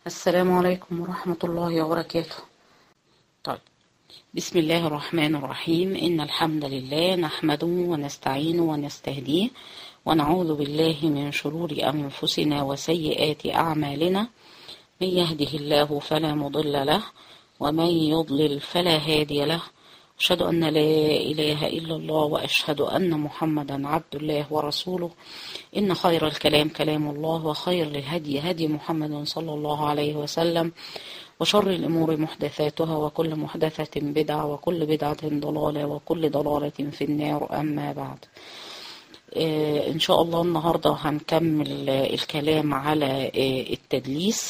السلام عليكم ورحمة الله وبركاته طيب بسم الله الرحمن الرحيم إن الحمد لله نحمده ونستعينه ونستهديه ونعوذ بالله من شرور أنفسنا وسيئات أعمالنا من يهده الله فلا مضل له ومن يضلل فلا هادي له أشهد أن لا إله إلا الله وأشهد أن محمدا عبد الله ورسوله إن خير الكلام كلام الله وخير الهدي هدي محمد صلى الله عليه وسلم وشر الأمور محدثاتها وكل محدثة بدعة وكل بدعة ضلالة وكل ضلالة في النار أما بعد آه إن شاء الله النهاردة هنكمل آه الكلام على آه التدليس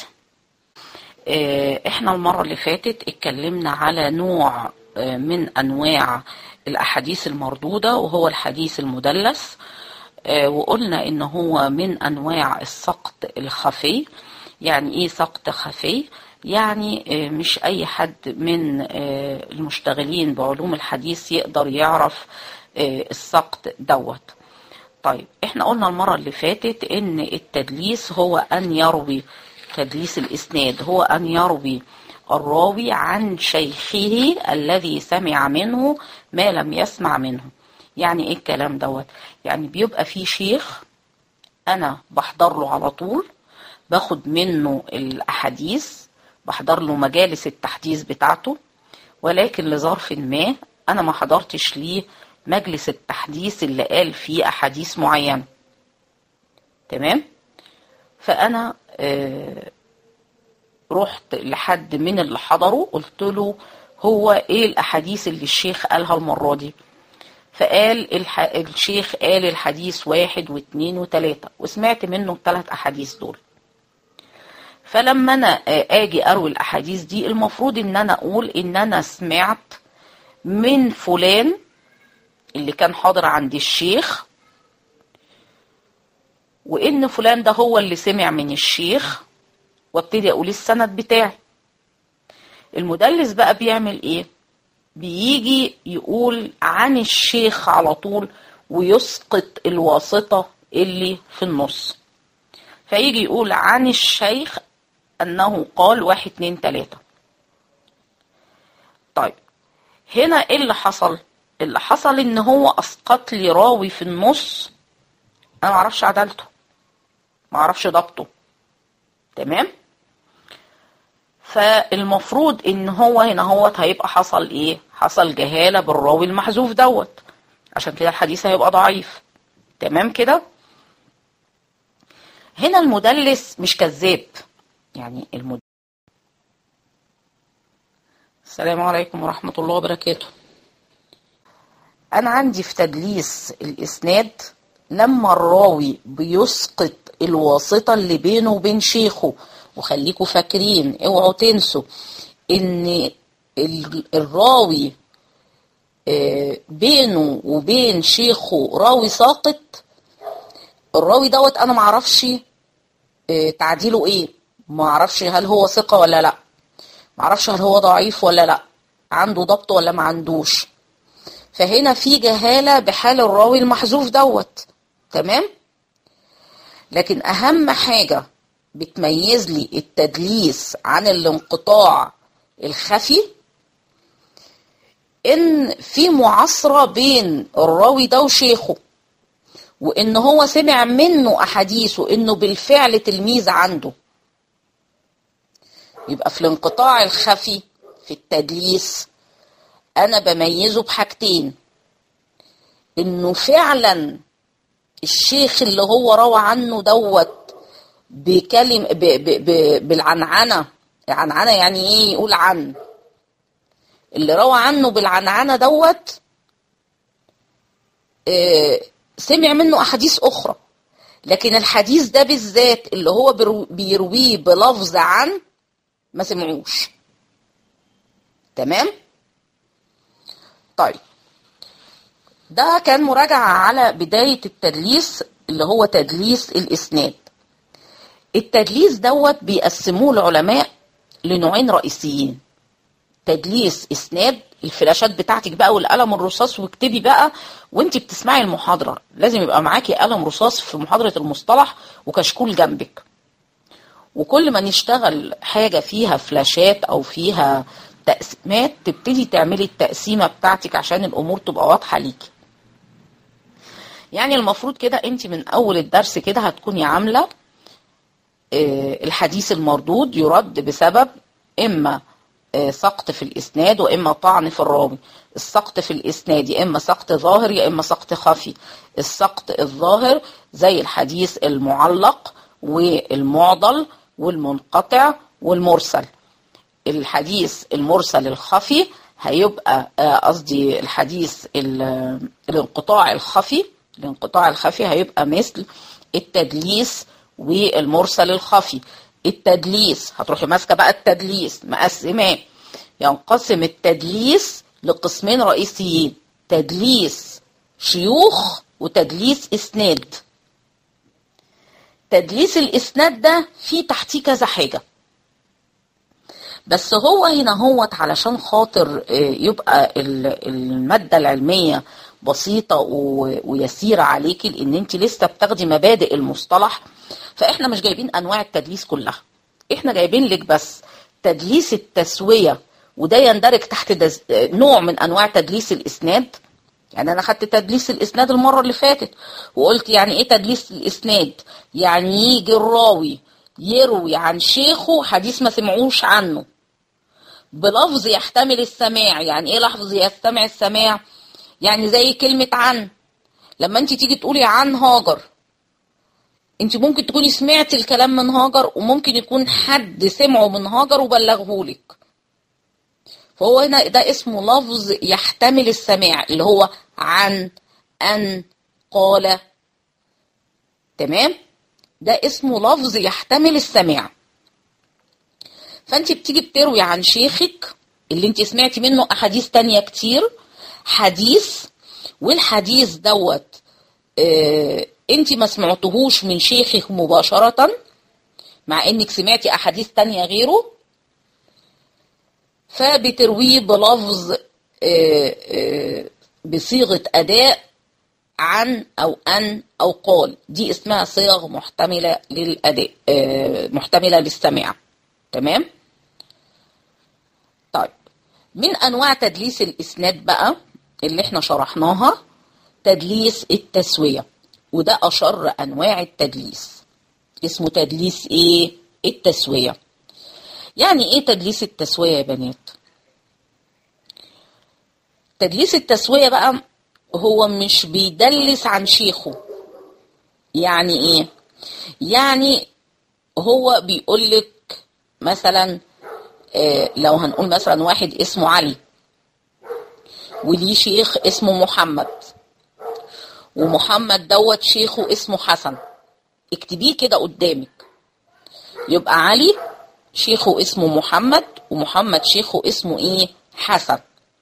احنا المرة اللي فاتت اتكلمنا على نوع من انواع الاحاديث المردودة وهو الحديث المدلس وقلنا ان هو من انواع السقط الخفي يعني ايه سقط خفي يعني مش اي حد من المشتغلين بعلوم الحديث يقدر يعرف السقط دوت طيب احنا قلنا المرة اللي فاتت ان التدليس هو ان يروي تدليس الاسناد هو ان يروي الراوي عن شيخه الذي سمع منه ما لم يسمع منه يعني ايه الكلام دوت يعني بيبقى في شيخ انا بحضر له على طول باخد منه الاحاديث بحضر له مجالس التحديث بتاعته ولكن لظرف ما انا ما حضرتش ليه مجلس التحديث اللي قال فيه احاديث معينه تمام فانا آه رحت لحد من اللي حضروا قلت له هو ايه الاحاديث اللي الشيخ قالها المرة دي فقال الح... الشيخ قال الحديث واحد واثنين وثلاثة وسمعت منه الثلاث احاديث دول فلما انا اجي اروي الاحاديث دي المفروض ان انا اقول ان انا سمعت من فلان اللي كان حاضر عند الشيخ وان فلان ده هو اللي سمع من الشيخ وابتدي اقول السند بتاعي المدلس بقى بيعمل ايه بيجي يقول عن الشيخ على طول ويسقط الواسطة اللي في النص فيجي يقول عن الشيخ انه قال واحد اتنين تلاتة طيب هنا ايه اللي حصل اللي حصل ان هو اسقط لي راوي في النص انا معرفش عدالته معرفش ضبطه تمام فالمفروض ان هو هنا هوت هيبقى حصل ايه حصل جهالة بالراوي المحذوف دوت عشان كده الحديث هيبقى ضعيف تمام كده هنا المدلس مش كذاب يعني المد... السلام عليكم ورحمة الله وبركاته انا عندي في تدليس الاسناد لما الراوي بيسقط الواسطة اللي بينه وبين شيخه وخليكم فاكرين اوعوا تنسوا ان الراوي بينه وبين شيخه راوي ساقط الراوي دوت انا معرفش تعديله ايه معرفش هل هو ثقة ولا لا معرفش هل هو ضعيف ولا لا عنده ضبط ولا ما عندوش فهنا في جهالة بحال الراوي المحذوف دوت تمام لكن اهم حاجة بتميز لي التدليس عن الانقطاع الخفي ان في معاصرة بين الراوي ده وشيخه وان هو سمع منه احاديث وانه بالفعل تلميذ عنده يبقى في الانقطاع الخفي في التدليس انا بميزه بحاجتين انه فعلا الشيخ اللي هو روى عنه دوت بكلم ب ب ب بالعنعنه العنعنه يعني ايه يقول عن اللي روى عنه بالعنعنه دوت اه سمع منه احاديث اخرى لكن الحديث ده بالذات اللي هو بيرويه بلفظ عن ما سمعوش تمام طيب ده كان مراجعة على بداية التدليس اللي هو تدليس الإسناد التدليس دوت بيقسموه العلماء لنوعين رئيسيين تدليس إسناد الفلاشات بتاعتك بقى والقلم الرصاص واكتبي بقى وانت بتسمعي المحاضرة لازم يبقى معاكي قلم رصاص في محاضرة المصطلح وكشكول جنبك وكل ما نشتغل حاجة فيها فلاشات أو فيها تقسيمات تبتدي تعملي التقسيمة بتاعتك عشان الأمور تبقى واضحة ليكي يعني المفروض كده انت من أول الدرس كده هتكوني عاملة آه، الحديث المردود يرد بسبب إما آه، سقط في الإسناد وإما طعن في الراوي السقط في الإسناد يا إما سقط ظاهر يا إما سقط خفي السقط الظاهر زي الحديث المعلق والمعضل والمنقطع والمرسل الحديث المرسل الخفي هيبقى آه، قصدي الحديث ال- الانقطاع الخفي الانقطاع الخفي هيبقى مثل التدليس والمرسل الخفي التدليس هتروحي ماسكه بقى التدليس مقسماه ينقسم التدليس لقسمين رئيسيين تدليس شيوخ وتدليس اسناد تدليس الاسناد ده فيه تحتيه كذا حاجه بس هو هنا هوت علشان خاطر آه، يبقى ال- المادة العلمية بسيطة و- ويسيرة عليكي لان انت لسه بتاخدي مبادئ المصطلح فاحنا مش جايبين انواع التدليس كلها احنا جايبين لك بس تدليس التسوية وده يندرج تحت دز... آه، نوع من انواع تدليس الاسناد يعني انا خدت تدليس الاسناد المره اللي فاتت وقلت يعني ايه تدليس الاسناد يعني يجي الراوي يروي عن شيخه حديث ما سمعوش عنه بلفظ يحتمل السماع يعني ايه لفظ يستمع السماع يعني زي كلمة عن لما انت تيجي تقولي عن هاجر انت ممكن تكوني سمعت الكلام من هاجر وممكن يكون حد سمعه من هاجر وبلغهولك فهو هنا ده اسمه لفظ يحتمل السماع اللي هو عن ان قال تمام ده اسمه لفظ يحتمل السماع فانت بتيجي بتروي عن شيخك اللي انت سمعتي منه احاديث تانية كتير حديث والحديث دوت اه انت ما سمعتهوش من شيخك مباشرة مع انك سمعتي احاديث تانية غيره فبترويه بلفظ اه اه بصيغة اداء عن او ان او قال دي اسمها صيغ محتملة للاداء اه محتملة للسماع تمام طيب من انواع تدليس الاسناد بقى اللي احنا شرحناها تدليس التسوية وده اشر انواع التدليس اسمه تدليس ايه التسوية يعني ايه تدليس التسوية يا بنات تدليس التسوية بقى هو مش بيدلس عن شيخه يعني ايه يعني هو بيقولك مثلا آه، لو هنقول مثلا واحد اسمه علي وليه شيخ اسمه محمد ومحمد دوت شيخه اسمه حسن اكتبيه كده قدامك يبقى علي شيخه اسمه محمد ومحمد شيخه اسمه ايه حسن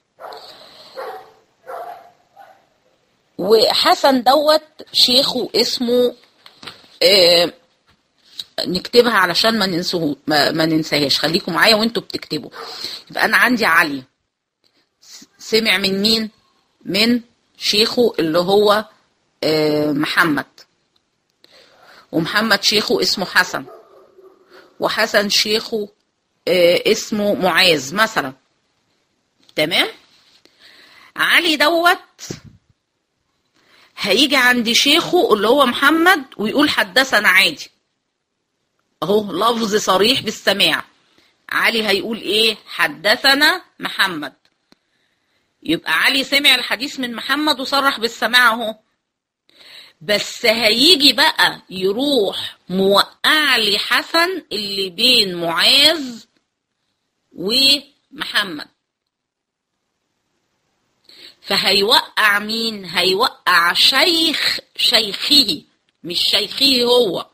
وحسن دوت شيخه اسمه آه نكتبها علشان ما ننسوه ما, ما ننساهاش خليكم معايا وانتوا بتكتبوا يبقى انا عندي علي سمع من مين من شيخه اللي هو آه محمد ومحمد شيخه اسمه حسن وحسن شيخه آه اسمه معاذ مثلا تمام علي دوت هيجي عند شيخه اللي هو محمد ويقول حدثنا عادي اهو لفظ صريح بالسماع علي هيقول ايه حدثنا محمد يبقى علي سمع الحديث من محمد وصرح بالسماع اهو بس هيجي بقى يروح موقع لي حسن اللي بين معاذ ومحمد فهيوقع مين هيوقع شيخ شيخه مش شيخه هو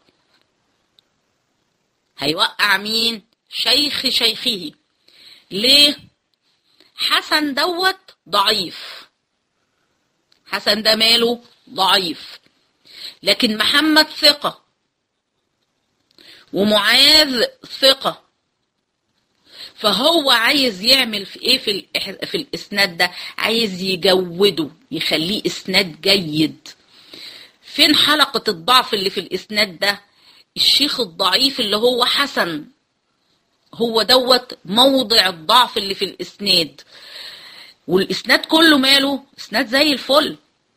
هيوقع مين شيخ شيخه ليه حسن دوت ضعيف حسن ده ماله ضعيف لكن محمد ثقة ومعاذ ثقة فهو عايز يعمل في ايه في, في الاسناد ده عايز يجوده يخليه اسناد جيد فين حلقة الضعف اللي في الاسناد ده الشيخ الضعيف اللي هو حسن هو دوت موضع الضعف اللي في الاسناد والاسناد كله ماله اسناد زي الفل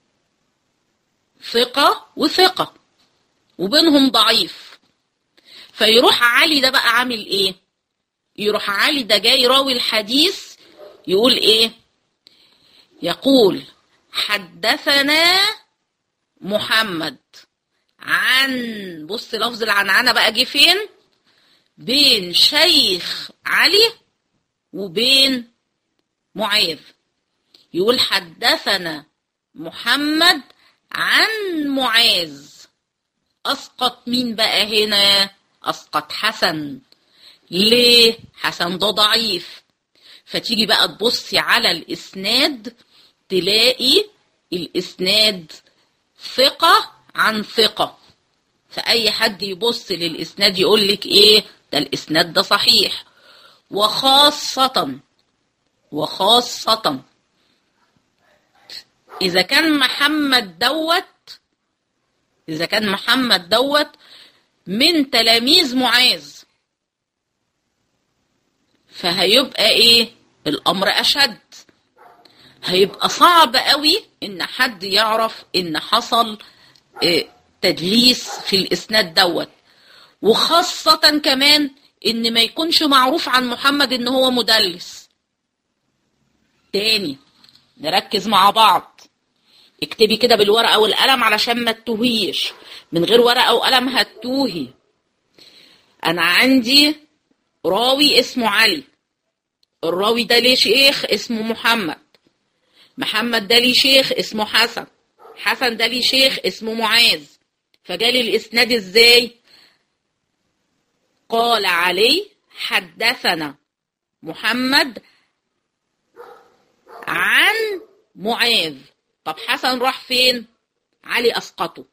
ثقة وثقة وبينهم ضعيف فيروح علي ده بقى عامل ايه يروح علي ده جاي راوي الحديث يقول ايه يقول حدثنا محمد عن بص لفظ العنعنة بقى جه فين بين شيخ علي وبين معاذ يقول حدثنا محمد عن معاذ اسقط مين بقى هنا اسقط حسن ليه حسن ده ضعيف فتيجي بقى تبصي على الاسناد تلاقي الاسناد ثقة عن ثقة فأي حد يبص للإسناد يقول لك إيه ده الإسناد ده صحيح وخاصة وخاصة إذا كان محمد دوت إذا كان محمد دوت من تلاميذ معاذ فهيبقى إيه الأمر أشد هيبقى صعب قوي إن حد يعرف إن حصل إيه تدليس في الإسناد دوت وخاصة كمان إن ما يكونش معروف عن محمد إن هو مدلس تاني نركز مع بعض اكتبي كده بالورقة والقلم علشان ما تتوهيش من غير ورقة وقلم هتتوهي أنا عندي راوي اسمه علي الراوي ده ليه شيخ اسمه محمد محمد ده ليه شيخ اسمه حسن حسن ده ليه شيخ اسمه معاذ فجالي الإسناد إزاي قال علي حدثنا محمد عن معاذ طب حسن راح فين علي أسقطه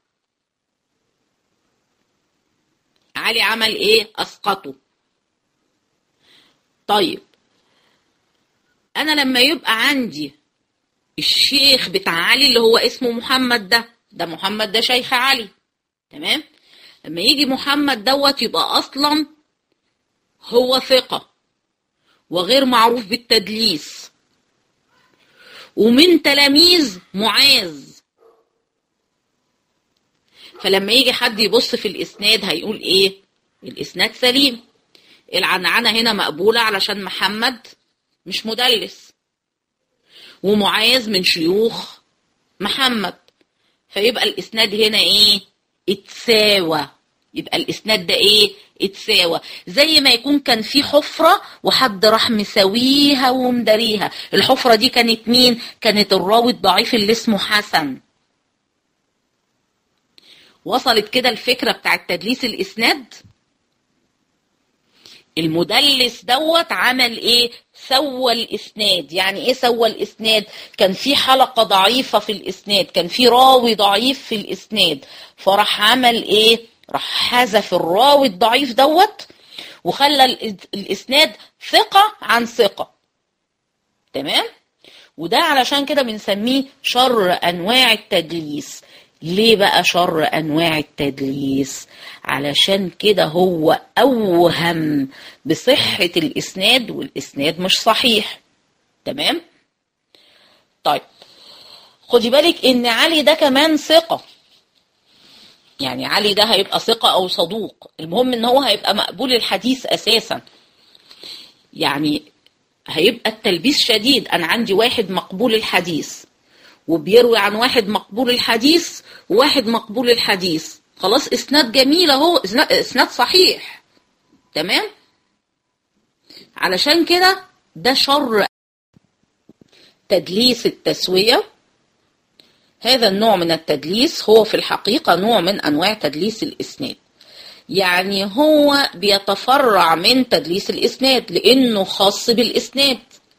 علي عمل ايه اسقطه طيب انا لما يبقى عندي الشيخ بتاع علي اللي هو اسمه محمد ده ده محمد ده شيخ علي تمام لما يجي محمد دوت يبقى اصلا هو ثقة وغير معروف بالتدليس ومن تلاميذ معاذ فلما يجي حد يبص في الاسناد هيقول ايه الاسناد سليم العنعنة هنا مقبولة علشان محمد مش مدلس ومعاذ من شيوخ محمد فيبقى الاسناد هنا ايه اتساوى يبقى الاسناد ده ايه اتساوى زي ما يكون كان في حفرة وحد راح مساويها ومداريها الحفرة دي كانت مين كانت الراوي الضعيف اللي اسمه حسن وصلت كده الفكرة بتاعت تدليس الاسناد المدلس دوت عمل ايه سوى الاسناد يعني ايه سوى الاسناد كان في حلقة ضعيفة في الاسناد كان في راوي ضعيف في الاسناد فراح عمل ايه راح حذف الراوي الضعيف دوت وخلى الاسناد ثقة عن ثقة تمام وده علشان كده بنسميه شر انواع التدليس ليه بقى شر انواع التدليس علشان كده هو اوهم بصحة الاسناد والاسناد مش صحيح تمام طيب خدي بالك ان علي ده كمان ثقة يعني علي ده هيبقى ثقة او صدوق المهم ان هو هيبقى مقبول الحديث اساسا يعني هيبقى التلبيس شديد انا عندي واحد مقبول الحديث وبيروي عن واحد مقبول الحديث وواحد مقبول الحديث خلاص اسناد جميل اهو اسناد صحيح تمام علشان كده ده شر تدليس التسوية هذا النوع من التدليس هو في الحقيقة نوع من أنواع تدليس الإسناد يعني هو بيتفرع من تدليس الإسناد لأنه خاص بالإسناد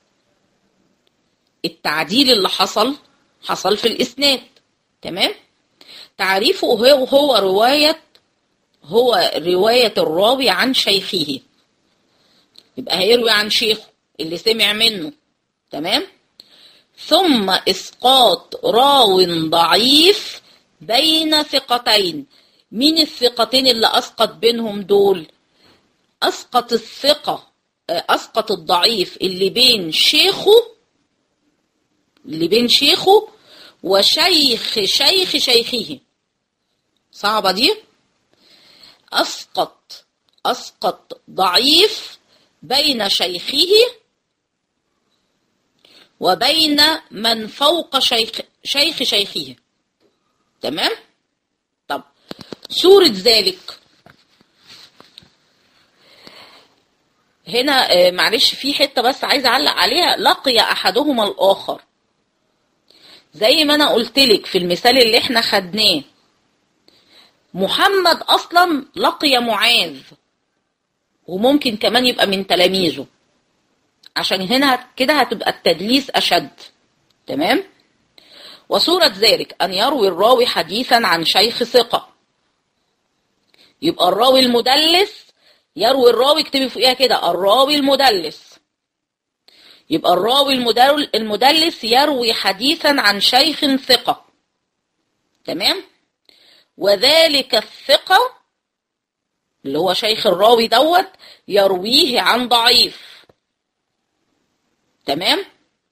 التعديل اللي حصل حصل في الإسناد تمام تعريفه هو هو رواية هو رواية الراوي عن شيخه يبقى هيروي عن شيخه اللي سمع منه تمام ثم إسقاط راو ضعيف بين ثقتين مين الثقتين اللي أسقط بينهم دول أسقط الثقة أسقط الضعيف اللي بين شيخه اللي بين شيخه وشيخ شيخ شيخه صعبة دي أسقط أسقط ضعيف بين شيخه وبين من فوق شيخ شيخ شيخه تمام طب سورة ذلك هنا آه، معلش في حتة بس عايزة أعلق عليها لقي أحدهما الآخر زي ما أنا قلت لك في المثال اللي احنا خدناه محمد أصلا لقي معاذ وممكن كمان يبقى من تلاميذه عشان هنا كده هتبقى التدليس أشد تمام وصورة ذلك أن يروي الراوي حديثا عن شيخ ثقة يبقى الراوي المدلس يروي الراوي اكتبي فوقيها كده الراوي المدلس يبقى الراوي المدل- المدلس يروي حديثا عن شيخ ثقة تمام وذلك الثقة اللي هو شيخ الراوي دوت يرويه عن ضعيف تمام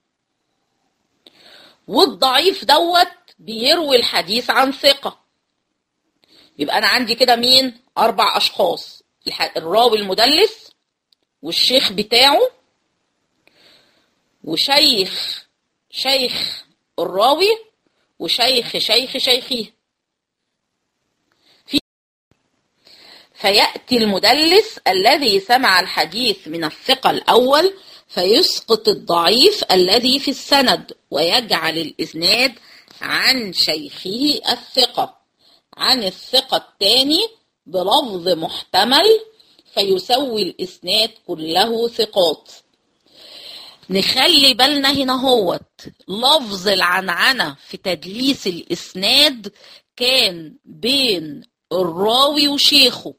والضعيف دوت بيروي الحديث عن ثقة يبقى أنا عندي كده مين أربع أشخاص الح- الراوي المدلس والشيخ بتاعه وشيخ شيخ الراوي وشيخ شيخ شيخه في فيأتي المدلس الذي سمع الحديث من الثقة الأول فيسقط الضعيف الذي في السند ويجعل الإسناد عن شيخه الثقة عن الثقة الثاني بلفظ محتمل فيسوي الإسناد كله ثقات نخلي بالنا هنا هوت لفظ العنعنة في تدليس الإسناد كان بين الراوي وشيخه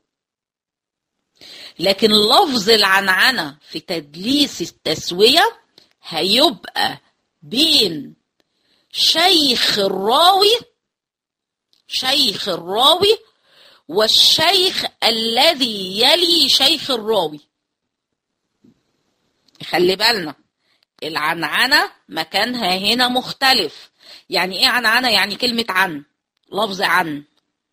لكن لفظ العنعنة في تدليس التسوية هيبقى بين شيخ الراوي شيخ الراوي والشيخ الذي يلي شيخ الراوي خلي بالنا العنعنة مكانها هنا مختلف يعني ايه عنعنة يعني كلمة عن لفظ عن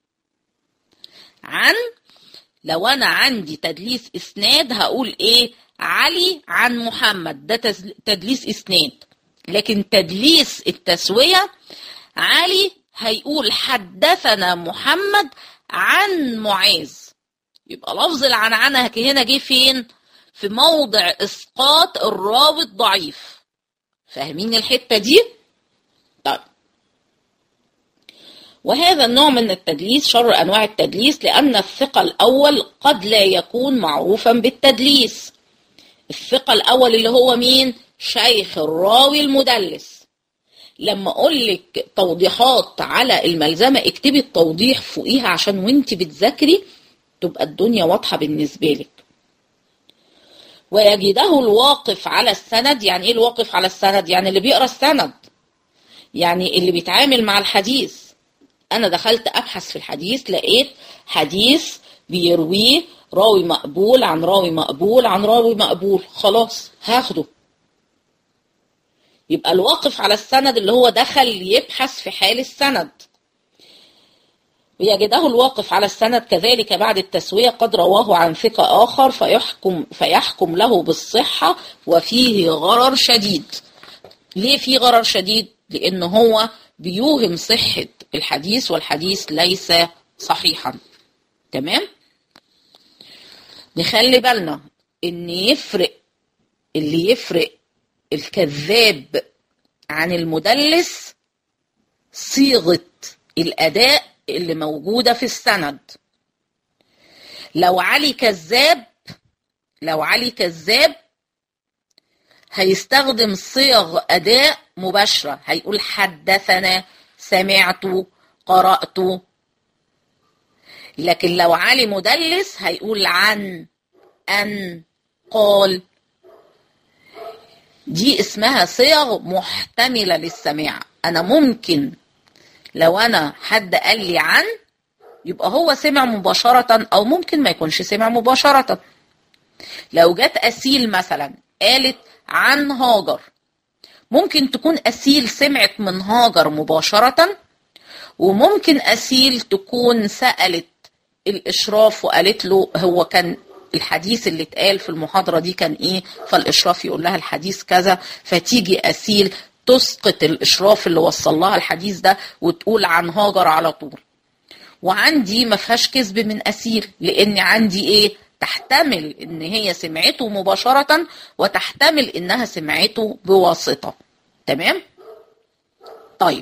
عن لو انا عندي تدليس اسناد هقول ايه علي عن محمد ده تز- تدليس اسناد لكن تدليس التسوية علي هيقول حدثنا محمد عن معاذ يبقى لفظ العنعنة هنا جه فين في موضع اسقاط الراوي الضعيف فاهمين الحتة دي طيب وهذا النوع من التدليس شر أنواع التدليس لأن الثقة الأول قد لا يكون معروفا بالتدليس الثقة الأول اللي هو مين؟ شيخ الراوي المدلس لما أقول لك توضيحات على الملزمة اكتبي التوضيح فوقيها عشان وانت بتذاكري تبقى الدنيا واضحة بالنسبة لك ويجده الواقف على السند يعني ايه الواقف على السند يعني اللي بيقرا السند يعني اللي بيتعامل مع الحديث انا دخلت ابحث في الحديث لقيت حديث بيرويه راوي مقبول عن راوي مقبول عن راوي مقبول خلاص هاخده يبقى الواقف على السند اللي هو دخل يبحث في حال السند ويجده الواقف على السند كذلك بعد التسوية قد رواه عن ثقة آخر فيحكم, فيحكم له بالصحة وفيه غرر شديد ليه فيه غرر شديد؟ لأن هو بيوهم صحة الحديث والحديث ليس صحيحا تمام؟ نخلي بالنا ان يفرق اللي يفرق الكذاب عن المدلس صيغة الأداء اللي موجودة في السند لو علي كذاب لو علي كذاب هيستخدم صيغ أداء مباشرة هيقول حدثنا سمعت قرأت لكن لو علي مدلس هيقول عن أن قال دي اسمها صيغ محتملة للسماع أنا ممكن لو أنا حد قال لي عن يبقى هو سمع مباشرة أو ممكن ما يكونش سمع مباشرة لو جت أسيل مثلا قالت عن هاجر ممكن تكون أسيل سمعت من هاجر مباشرة وممكن أسيل تكون سألت الإشراف وقالت له هو كان الحديث اللي اتقال في المحاضرة دي كان إيه فالإشراف يقول لها الحديث كذا فتيجي أسيل تسقط الإشراف اللي وصل لها الحديث ده وتقول عن هاجر على طول وعندي ما فيهاش كذب من أسيل لأن عندي إيه تحتمل ان هي سمعته مباشرة وتحتمل انها سمعته بواسطة تمام طيب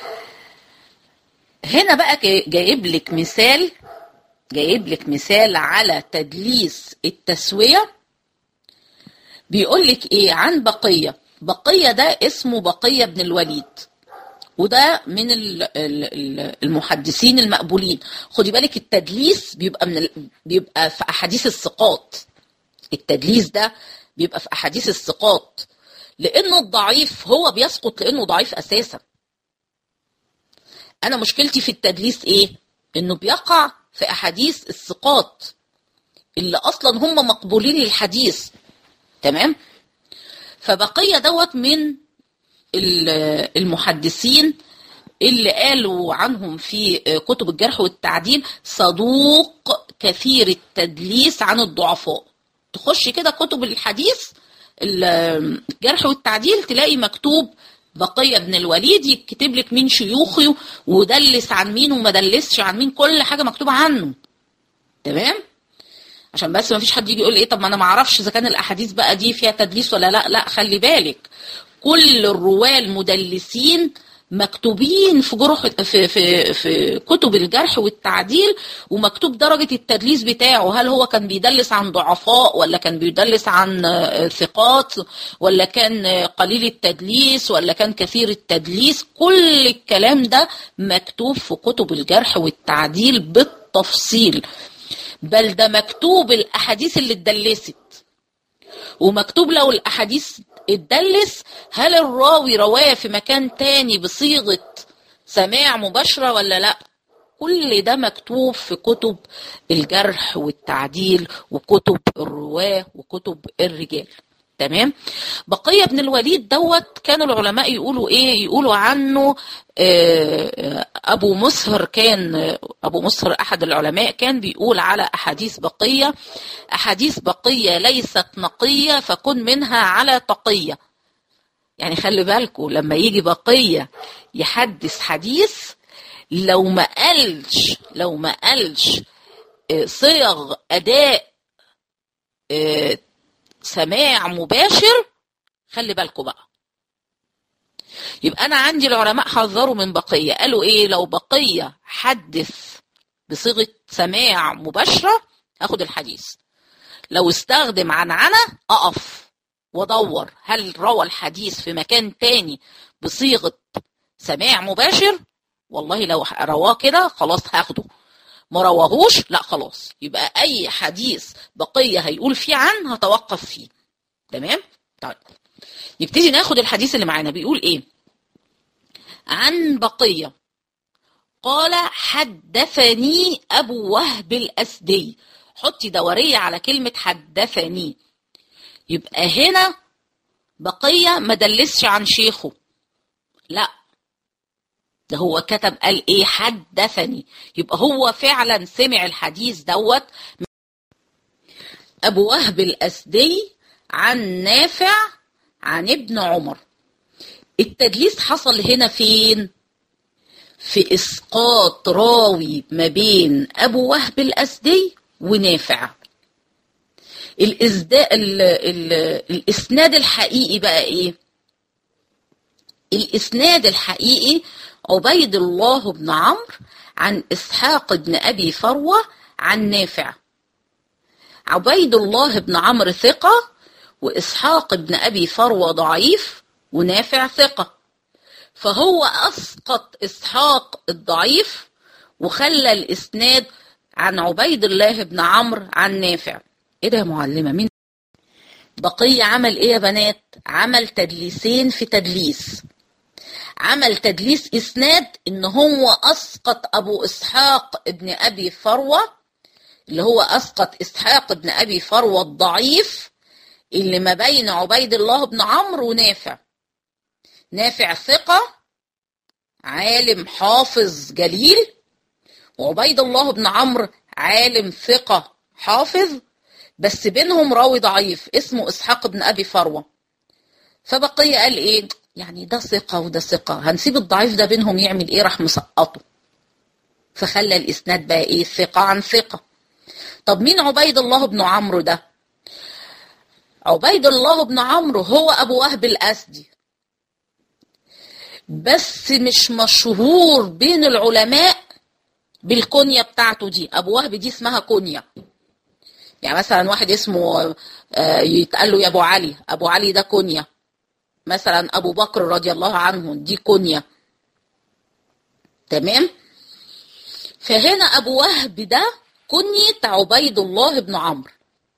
هنا بقى جايب لك مثال جايب لك مثال على تدليس التسوية بيقول لك ايه عن بقية بقية ده اسمه بقية بن الوليد وده من المحدثين المقبولين خدي بالك التدليس بيبقى من بيبقى في احاديث الثقات التدليس ده بيبقى في احاديث الثقات لانه الضعيف هو بيسقط لانه ضعيف اساسا انا مشكلتي في التدليس ايه انه بيقع في احاديث الثقات اللي اصلا هم مقبولين للحديث تمام فبقيه دوت من المحدثين اللي قالوا عنهم في كتب الجرح والتعديل صدوق كثير التدليس عن الضعفاء تخش كده كتب الحديث الجرح والتعديل تلاقي مكتوب بقية بن الوليد يكتب لك مين شيوخه ودلس عن مين وما دلسش عن مين كل حاجة مكتوبة عنه تمام عشان بس ما فيش حد يجي يقول ايه طب ما انا ما اعرفش اذا كان الاحاديث بقى دي فيها تدليس ولا لا لا خلي بالك كل الرواه المدلسين مكتوبين في جرح في في في كتب الجرح والتعديل ومكتوب درجه التدليس بتاعه هل هو كان بيدلس عن ضعفاء ولا كان بيدلس عن ثقات ولا كان قليل التدليس ولا كان كثير التدليس كل الكلام ده مكتوب في كتب الجرح والتعديل بالتفصيل بل ده مكتوب الاحاديث اللي اتدلست ومكتوب لو الاحاديث اتدلس هل الراوي رواه في مكان تاني بصيغة سماع مباشرة ولا لا كل ده مكتوب في كتب الجرح والتعديل وكتب الرواه وكتب الرجال تمام بقية بن الوليد دوت كانوا العلماء يقولوا ايه يقولوا عنه ابو مسهر كان ابو مسهر احد العلماء كان بيقول على احاديث بقية احاديث بقية ليست نقية فكن منها على تقية يعني خلي بالكم لما يجي بقية يحدث حديث لو ما قالش لو ما قالش صيغ اداء سماع مباشر خلي بالكم بقى يبقى انا عندي العلماء حذروا من بقيه قالوا ايه لو بقيه حدث بصيغه سماع مباشره هاخد الحديث لو استخدم عنعنه اقف وادور هل روى الحديث في مكان تاني بصيغه سماع مباشر والله لو رواه كده خلاص هاخده ما رواهوش لا خلاص يبقى اي حديث بقيه هيقول فيه عن هتوقف فيه تمام طيب نبتدي ناخد الحديث اللي معانا بيقول ايه عن بقيه قال حدثني ابو وهب الاسدي حطي دوريه على كلمه حدثني يبقى هنا بقيه ما دلسش عن شيخه لا ده هو كتب قال ايه حدثني يبقى هو فعلا سمع الحديث دوت ابو وهب الاسدي عن نافع عن ابن عمر التدليس حصل هنا فين في اسقاط راوي ما بين ابو وهب الاسدي ونافع الإزداء ال ال الاسناد الحقيقي بقى ايه الاسناد الحقيقي عبيد الله بن عمرو عن اسحاق بن ابي فروه عن نافع عبيد الله بن عمرو ثقه واسحاق بن ابي فروه ضعيف ونافع ثقه فهو اسقط اسحاق الضعيف وخلى الاسناد عن عبيد الله بن عمرو عن نافع ايه ده يا معلمه مين بقيه عمل ايه يا بنات عمل تدليسين في تدليس عمل تدليس اسناد ان هو اسقط ابو اسحاق ابن ابي فروه اللي هو اسقط اسحاق ابن ابي فروه الضعيف اللي ما بين عبيد الله بن عمرو ونافع نافع ثقه عالم حافظ جليل وعبيد الله بن عمرو عالم ثقه حافظ بس بينهم راوي ضعيف اسمه اسحاق بن ابي فروه فبقيه قال ايه يعني ده ثقه وده ثقه هنسيب الضعيف ده بينهم يعمل ايه راح مسقطه فخلى الاسناد بقى ايه ثقه عن ثقه طب مين عبيد الله بن عمرو ده عبيد الله بن عمرو هو ابو وهب الاسدي بس مش مشهور بين العلماء بالكنية بتاعته دي ابو وهب دي اسمها كنية يعني مثلا واحد اسمه يتقال له يا ابو علي ابو علي ده كنية مثلا ابو بكر رضي الله عنه دي كنية تمام فهنا ابو وهب ده كنية عبيد الله بن عمرو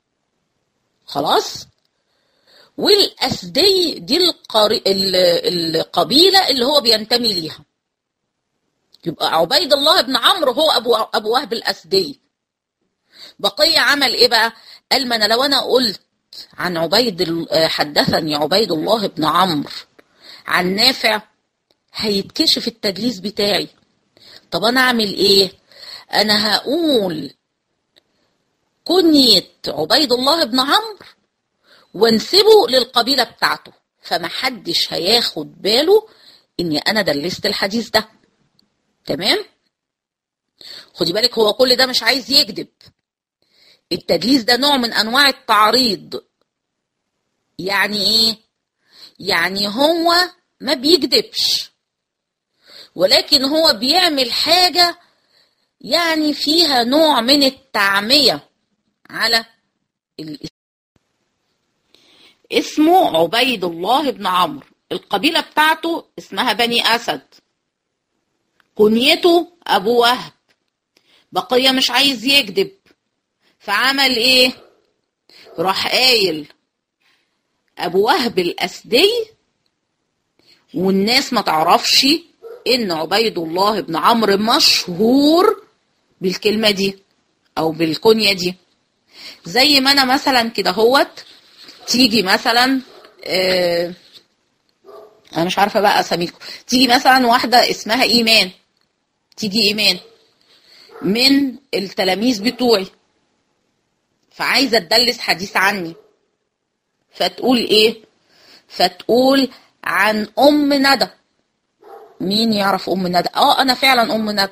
خلاص والأسدي دي القري... القبيلة اللي هو بينتمي ليها يبقى عبيد الله بن عمرو هو أبو, أبو وهب الأسدي بقية عمل إيه بقى قال ما أنا لو أنا قلت عن عبيد حدثني عبيد الله بن عمرو عن نافع هيتكشف التدليس بتاعي طب أنا أعمل إيه أنا هقول كنية عبيد الله بن عمرو وانسبه للقبيلة بتاعته فمحدش هياخد باله اني انا دلست الحديث ده تمام خدي بالك هو كل ده مش عايز يكذب التدليس ده نوع من انواع التعريض يعني ايه يعني هو ما بيكذبش ولكن هو بيعمل حاجة يعني فيها نوع من التعمية على الإسلام اسمه عبيد الله بن عمرو القبيلة بتاعته اسمها بني أسد كنيته أبو وهب بقية مش عايز يكذب فعمل ايه راح قايل أبو وهب الأسدي والناس ما تعرفش إن عبيد الله بن عمرو مشهور بالكلمة دي أو بالكنية دي زي ما أنا مثلا كده هوت تيجي مثلا آه انا مش عارفه بقى اساميكم تيجي مثلا واحده اسمها ايمان تيجي ايمان من التلاميذ بتوعي فعايزه تدلس حديث عني فتقول ايه فتقول عن ام ندى مين يعرف ام ندى اه انا فعلا ام ندى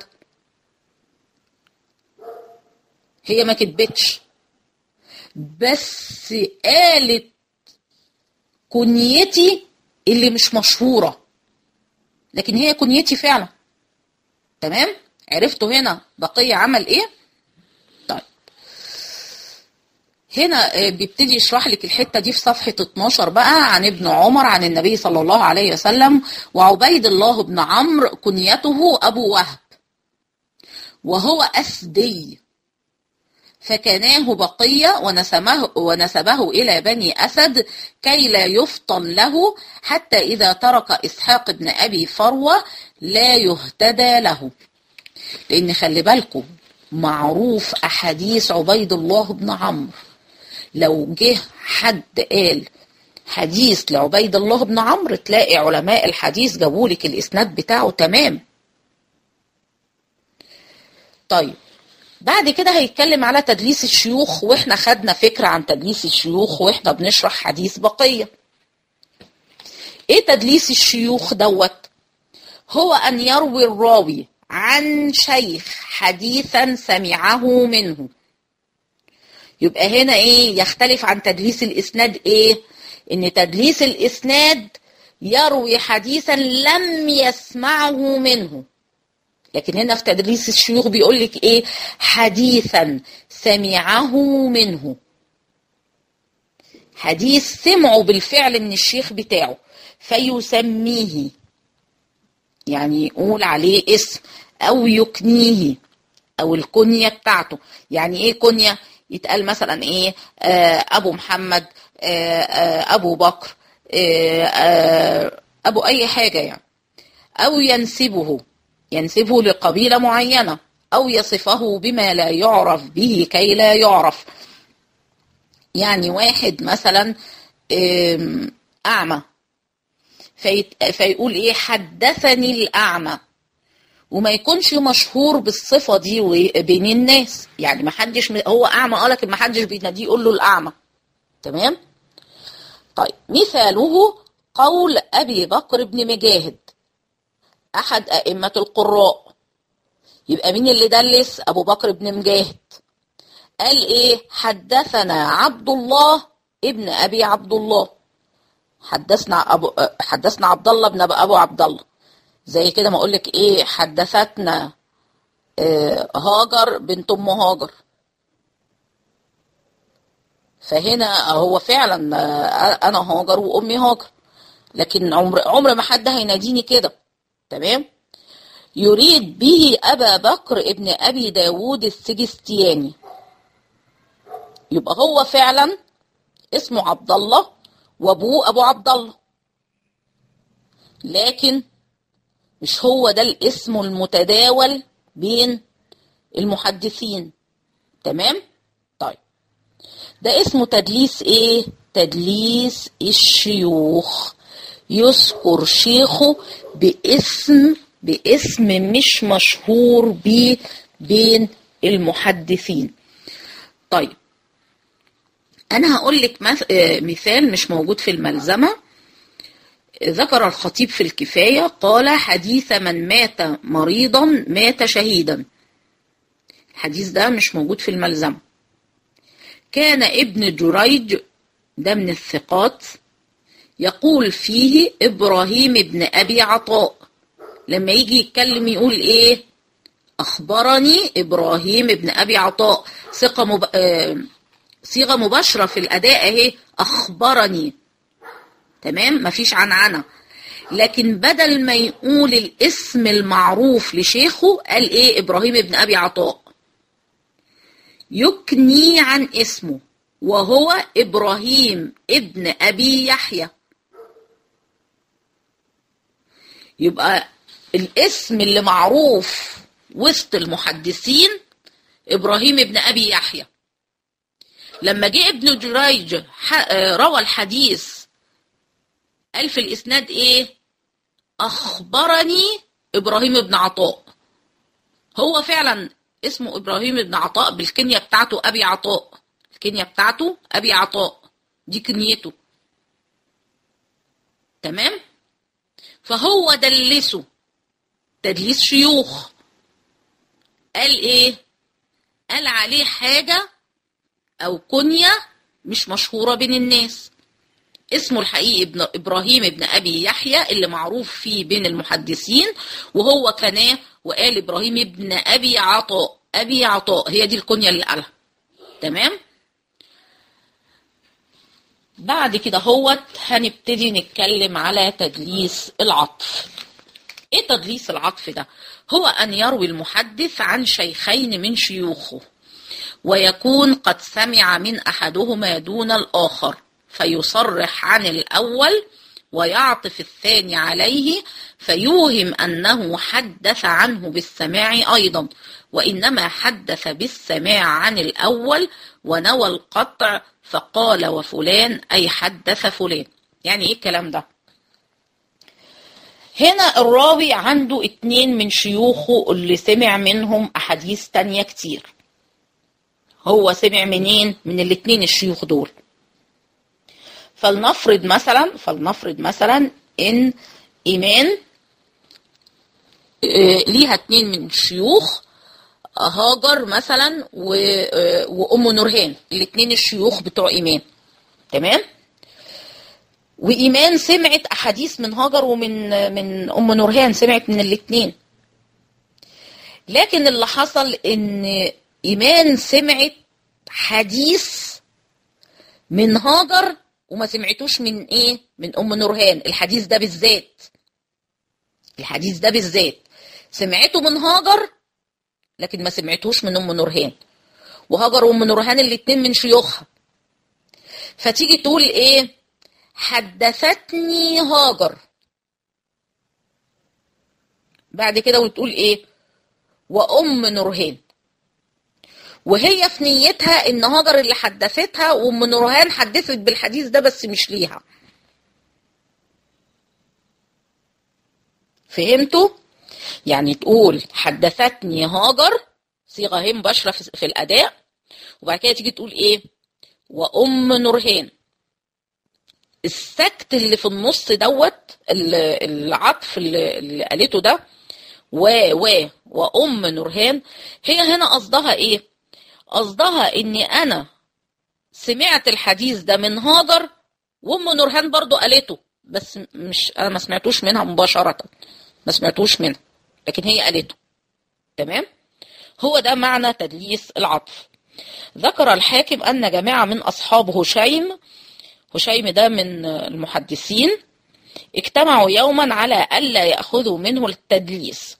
هي ما كدبتش بس قالت كنيتي اللي مش مشهورة لكن هي كنيتي فعلا تمام عرفتوا هنا بقية عمل ايه طيب هنا بيبتدي يشرح لك الحتة دي في صفحة 12 بقى عن ابن عمر عن النبي صلى الله عليه وسلم وعبيد الله بن عمرو كنيته أبو وهب وهو أسدي فكناه بقية ونسبه, ونسبه إلى بني أسد كي لا يفطن له حتى إذا ترك إسحاق بن أبي فروة لا يهتدى له لأن خلي بالكم معروف أحاديث عبيد الله بن عمرو لو جه حد قال حديث لعبيد الله بن عمرو تلاقي علماء الحديث جابولك الإسناد بتاعه تمام طيب بعد كده هيتكلم على تدليس الشيوخ واحنا خدنا فكرة عن تدليس الشيوخ واحنا بنشرح حديث بقية ايه تدليس الشيوخ دوت هو ان يروي الراوي عن شيخ حديثا سمعه منه يبقى هنا ايه يختلف عن تدليس الاسناد ايه ان تدليس الاسناد يروي حديثا لم يسمعه منه لكن هنا في تدريس الشيوخ بيقول لك ايه حديثا سمعه منه حديث سمعه بالفعل من الشيخ بتاعه فيسميه يعني يقول عليه اسم او يكنيه او الكنية بتاعته يعني ايه كنية يتقال مثلا ايه آه ابو محمد آه آه ابو بكر آه آه ابو اي حاجة يعني أو ينسبه ينسبه لقبيلة معينة أو يصفه بما لا يعرف به كي لا يعرف يعني واحد مثلا أعمى فيقول إيه حدثني الأعمى وما يكونش مشهور بالصفة دي بين الناس يعني ما حدش هو أعمى اه لكن ما حدش بيناديه يقول له الأعمى تمام طيب مثاله قول أبي بكر بن مجاهد أحد أئمة القراء يبقى مين اللي دلس أبو بكر بن مجاهد قال إيه حدثنا عبد الله ابن أبي عبد الله حدثنا أبو حدثنا عبد الله بن أبو عبد الله زي كده ما أقولك إيه حدثتنا هاجر بنت أم هاجر فهنا هو فعلا أنا هاجر وأمي هاجر لكن عمر عمر ما حد هيناديني كده تمام يريد به أبا بكر ابن أبي داود السجستياني يبقى هو فعلا اسمه عبد الله وابوه ابو عبد الله لكن مش هو ده الاسم المتداول بين المحدثين تمام طيب ده اسمه تدليس ايه تدليس الشيوخ يذكر شيخه باسم باسم مش مشهور بيه بين المحدثين طيب أنا هقول لك مثال مش موجود في الملزمة ذكر الخطيب في الكفاية قال حديث من مات مريضا مات شهيدا الحديث ده مش موجود في الملزمة كان ابن جريج ده من الثقات يقول فيه إبراهيم بن أبي عطاء لما يجي يتكلم يقول إيه أخبرني إبراهيم بن أبي عطاء ثقة مب... آه صيغه مباشره في الاداء اهي اخبرني تمام مفيش عنعنه لكن بدل ما يقول الاسم المعروف لشيخه قال ايه ابراهيم ابن ابي عطاء يكني عن اسمه وهو ابراهيم ابن ابي يحيى يبقى الاسم اللي معروف وسط المحدثين ابراهيم ابن ابي يحيى لما جه ابن جريج روى الحديث قال في الاسناد ايه اخبرني ابراهيم بن عطاء هو فعلا اسمه ابراهيم بن عطاء بالكنية بتاعته ابي عطاء الكنية بتاعته ابي عطاء دي كنيته تمام فهو دلسه تدليس شيوخ قال ايه قال عليه حاجه أو كنية مش مشهورة بين الناس اسمه الحقيقي ابن إبراهيم ابن أبي يحيى اللي معروف فيه بين المحدثين وهو كناه وقال إبراهيم ابن أبي عطاء أبي عطاء هي دي الكنية اللي قالها تمام بعد كده هوت هنبتدي نتكلم على تدليس العطف ايه تدليس العطف ده هو ان يروي المحدث عن شيخين من شيوخه ويكون قد سمع من احدهما دون الاخر فيصرح عن الاول ويعطف الثاني عليه فيوهم انه حدث عنه بالسماع ايضا وانما حدث بالسماع عن الاول ونوى القطع فقال وفلان اي حدث فلان يعني ايه الكلام ده هنا الراوي عنده اتنين من شيوخه اللي سمع منهم احاديث تانية كتير هو سمع منين من الاتنين الشيوخ دول فلنفرض مثلا فلنفرض مثلا ان ايمان ليها اتنين من الشيوخ هاجر مثلا وام نورهان الاتنين الشيوخ بتوع ايمان تمام وايمان سمعت احاديث من هاجر ومن من ام نورهان سمعت من الاتنين لكن اللي حصل ان ايمان سمعت حديث من هاجر وما سمعتوش من ايه من ام نورهان الحديث ده بالذات الحديث ده بالذات سمعته من هاجر لكن ما سمعتوش من ام نورهان وهاجر وام نورهان الاتنين من شيوخها فتيجي تقول ايه حدثتني هاجر بعد كده وتقول ايه وام نورهان وهي في نيتها ان هاجر اللي حدثتها وام نورهان حدثت بالحديث ده بس مش ليها فهمتوا يعني تقول حدثتني هاجر صيغه هي مباشره في الاداء وبعد كده تيجي تقول ايه وام نورهان السكت اللي في النص دوت العطف اللي, اللي قالته ده و و وام نورهان هي هنا قصدها ايه قصدها اني انا سمعت الحديث ده من هاجر وام نورهان برضو قالته بس مش انا ما سمعتوش منها مباشره ما سمعتوش منها لكن هي قالته تمام هو ده معنى تدليس العطف ذكر الحاكم ان جماعه من اصحاب هشيم هشيم ده من المحدثين اجتمعوا يوما على الا ياخذوا منه التدليس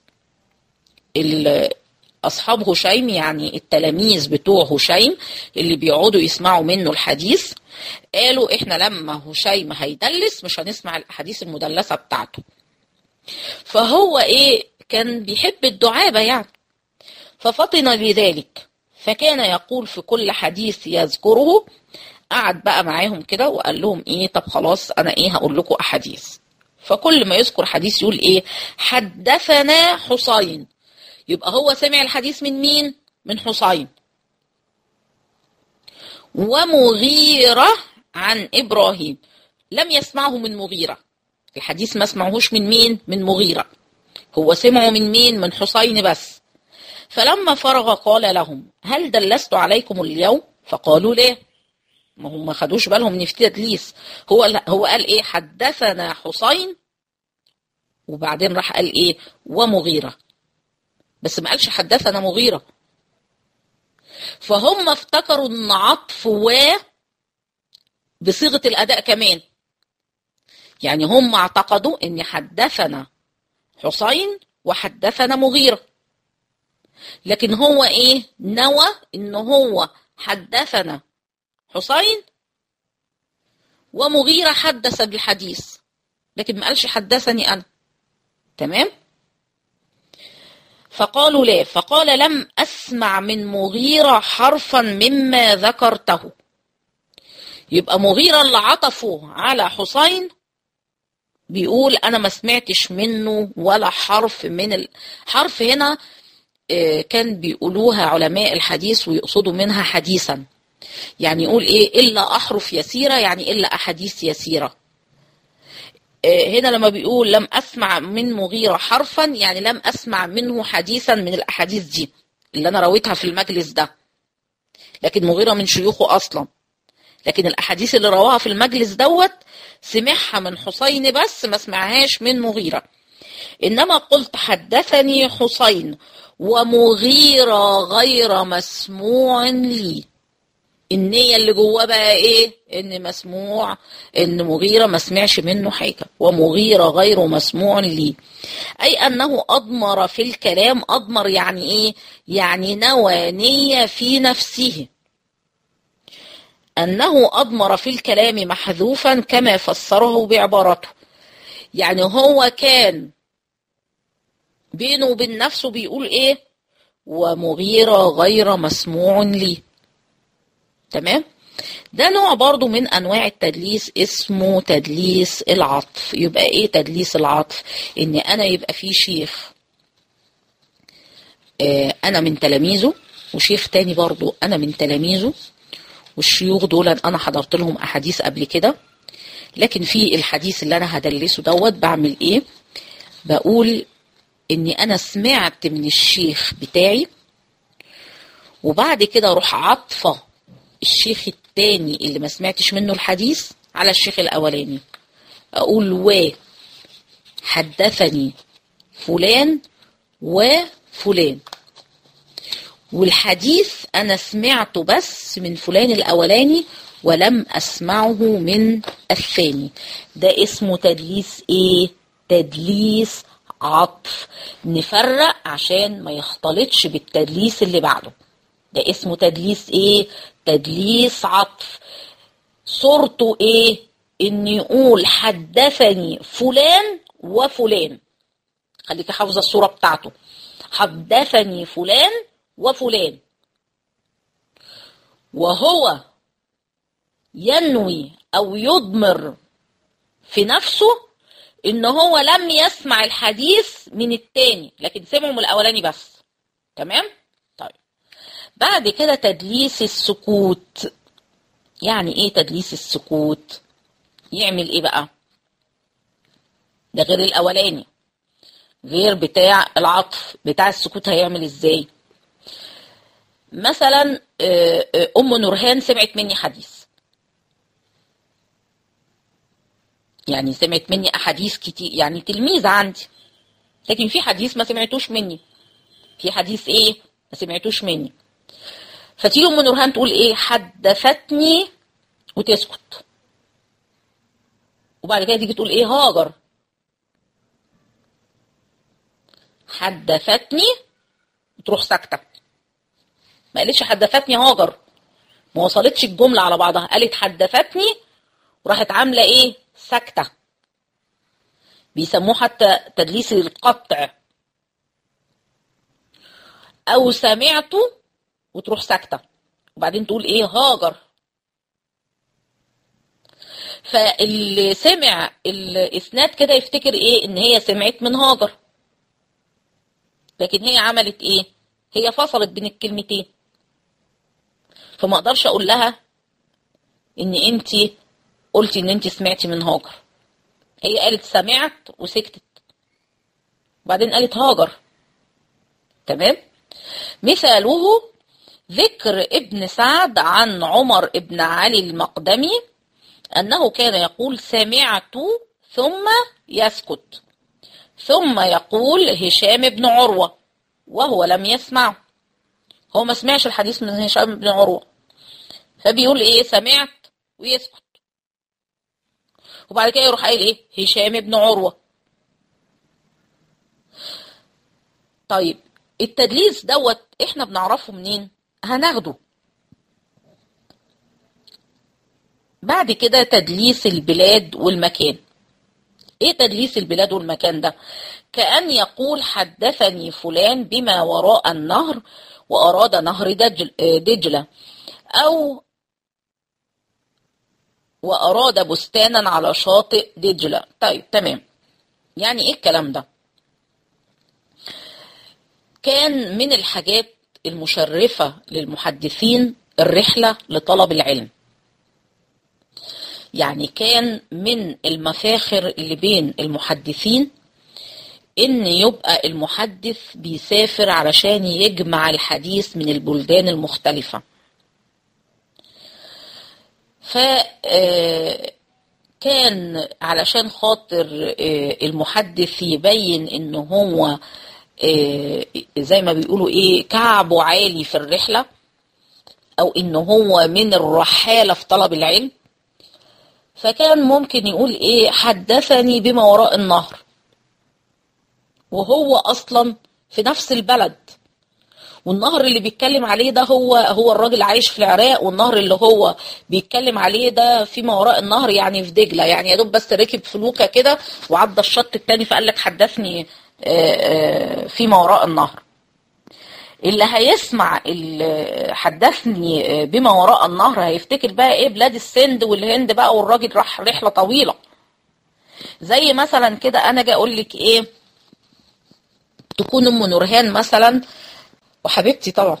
اصحاب هشيم يعني التلاميذ بتوع هشيم اللي بيقعدوا يسمعوا منه الحديث قالوا احنا لما هشيم هيدلس مش هنسمع الاحاديث المدلسه بتاعته فهو ايه كان بيحب الدعابه يعني ففطن لذلك فكان يقول في كل حديث يذكره قعد بقى معاهم كده وقال لهم ايه طب خلاص انا ايه هقول لكم احاديث فكل ما يذكر حديث يقول ايه حدثنا حسين يبقى هو سمع الحديث من مين من حسين ومغيرة عن إبراهيم لم يسمعه من مغيرة الحديث ما سمعهوش من مين من مغيرة هو سمعه من مين من حسين بس فلما فرغ قال لهم هل دلست عليكم اليوم فقالوا ليه ما هم ما خدوش بالهم ان في تدليس هو هو قال ايه حدثنا حسين وبعدين راح قال ايه ومغيره بس ما قالش حدثنا مغيره فهم افتكروا ان عطف و بصيغه الاداء كمان يعني هم اعتقدوا ان حدثنا حسين وحدثنا مغيره لكن هو ايه نوى ان هو حدثنا حسين ومغيرة حدث بالحديث لكن ما قالش حدثني أنا تمام فقالوا لا فقال لم أسمع من مغيرة حرفا مما ذكرته يبقى مغيرة اللي عطفوا على حسين بيقول أنا ما سمعتش منه ولا حرف من الحرف هنا كان بيقولوها علماء الحديث ويقصدوا منها حديثا يعني يقول ايه الا احرف يسيره يعني الا احاديث يسيره إيه هنا لما بيقول لم اسمع من مغيره حرفا يعني لم اسمع منه حديثا من الاحاديث دي اللي انا رويتها في المجلس ده لكن مغيره من شيوخه اصلا لكن الاحاديث اللي رواها في المجلس دوت سمعها من حسين بس ما سمعهاش من مغيره انما قلت حدثني حسين ومغيره غير مسموع لي النية اللي جواه بقى ايه ان مسموع ان مغيرة ما سمعش منه حاجة ومغيرة غير مسموع لي اي انه اضمر في الكلام اضمر يعني ايه يعني نوى نية في نفسه انه اضمر في الكلام محذوفا كما فسره بعبارته يعني هو كان بينه وبين نفسه بيقول ايه ومغيرة غير مسموع لي تمام ده نوع برضو من انواع التدليس اسمه تدليس العطف يبقى ايه تدليس العطف ان انا يبقى في شيخ آه انا من تلاميذه وشيخ تاني برضو انا من تلاميذه والشيوخ دول انا حضرت لهم احاديث قبل كده لكن في الحديث اللي انا هدلسه دوت بعمل ايه بقول اني انا سمعت من الشيخ بتاعي وبعد كده اروح عاطفه الشيخ التاني اللي ما سمعتش منه الحديث على الشيخ الاولاني اقول و حدثني فلان وفلان والحديث انا سمعته بس من فلان الاولاني ولم اسمعه من الثاني ده اسمه تدليس ايه تدليس عطف نفرق عشان ما يختلطش بالتدليس اللي بعده ده اسمه تدليس ايه تدليس عطف صورته ايه ان يقول حدثني فلان وفلان خليكي حافظه الصوره بتاعته حدثني فلان وفلان وهو ينوي او يضمر في نفسه ان هو لم يسمع الحديث من التاني لكن سمعه من الاولاني بس تمام طيب بعد كده تدليس السكوت يعني ايه تدليس السكوت يعمل ايه بقى ده غير الاولاني غير بتاع العطف بتاع السكوت هيعمل ازاي مثلا ام نورهان سمعت مني حديث يعني سمعت مني احاديث كتير يعني تلميذ عندي لكن في حديث ما سمعتوش مني في حديث ايه ما سمعتوش مني فتيجي ام نورهان تقول ايه حدثتني وتسكت وبعد كده تيجي تقول ايه هاجر حدثتني وتروح ساكته ما قالتش حدثتني هاجر ما وصلتش الجمله على بعضها قالت حدثتني وراحت عامله ايه ساكته بيسموه حتى تدليس القطع او سمعته وتروح ساكته وبعدين تقول ايه هاجر فاللي سمع الاسناد كده يفتكر ايه ان هي سمعت من هاجر لكن هي عملت ايه هي فصلت بين الكلمتين فما اقدرش اقول لها ان انت قلتي ان انت سمعتي من هاجر هي قالت سمعت وسكتت وبعدين قالت هاجر تمام مثاله ذكر ابن سعد عن عمر ابن علي المقدمي أنه كان يقول سمعت ثم يسكت ثم يقول هشام بن عروة وهو لم يسمع هو ما سمعش الحديث من هشام بن عروة فبيقول ايه سمعت ويسكت وبعد كده يروح قايل ايه هشام بن عروة طيب التدليس دوت احنا بنعرفه منين هناخده بعد كده تدليس البلاد والمكان ايه تدليس البلاد والمكان ده كأن يقول حدثني فلان بما وراء النهر وأراد نهر دجل دجلة أو وأراد بستانا على شاطئ دجلة طيب تمام يعني ايه الكلام ده كان من الحاجات المشرفة للمحدثين الرحلة لطلب العلم يعني كان من المفاخر اللي بين المحدثين ان يبقى المحدث بيسافر علشان يجمع الحديث من البلدان المختلفة ف كان علشان خاطر المحدث يبين ان هو زي ما بيقولوا ايه كعبه عالي في الرحلة او ان هو من الرحالة في طلب العلم فكان ممكن يقول ايه حدثني بما وراء النهر وهو اصلا في نفس البلد والنهر اللي بيتكلم عليه ده هو هو الراجل عايش في العراق والنهر اللي هو بيتكلم عليه ده فيما وراء النهر يعني في دجله يعني يا دوب بس ركب فلوكه كده وعدى الشط التاني فقال لك حدثني فيما وراء النهر اللي هيسمع اللي حدثني بما وراء النهر هيفتكر بقى ايه بلاد السند والهند بقى والراجل راح رحله طويله زي مثلا كده انا جاي اقول لك ايه تكون ام نورهان مثلا وحبيبتي طبعا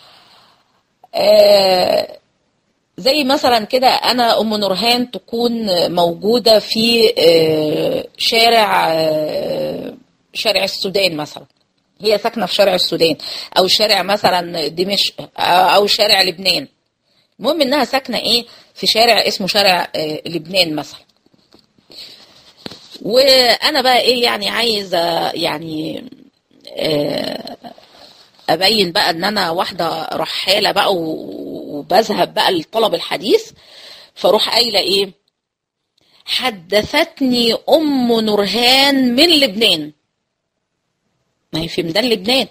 آه زي مثلا كده انا ام نورهان تكون موجوده في آه شارع آه شارع السودان مثلا هي ساكنه في شارع السودان او شارع مثلا دمشق او شارع لبنان المهم انها ساكنه ايه في شارع اسمه شارع لبنان مثلا وانا بقى ايه يعني عايزه يعني ابين بقى ان انا واحده رحاله بقى وبذهب بقى لطلب الحديث فاروح قايله ايه حدثتني ام نورهان من لبنان ما هي في ميدان لبنان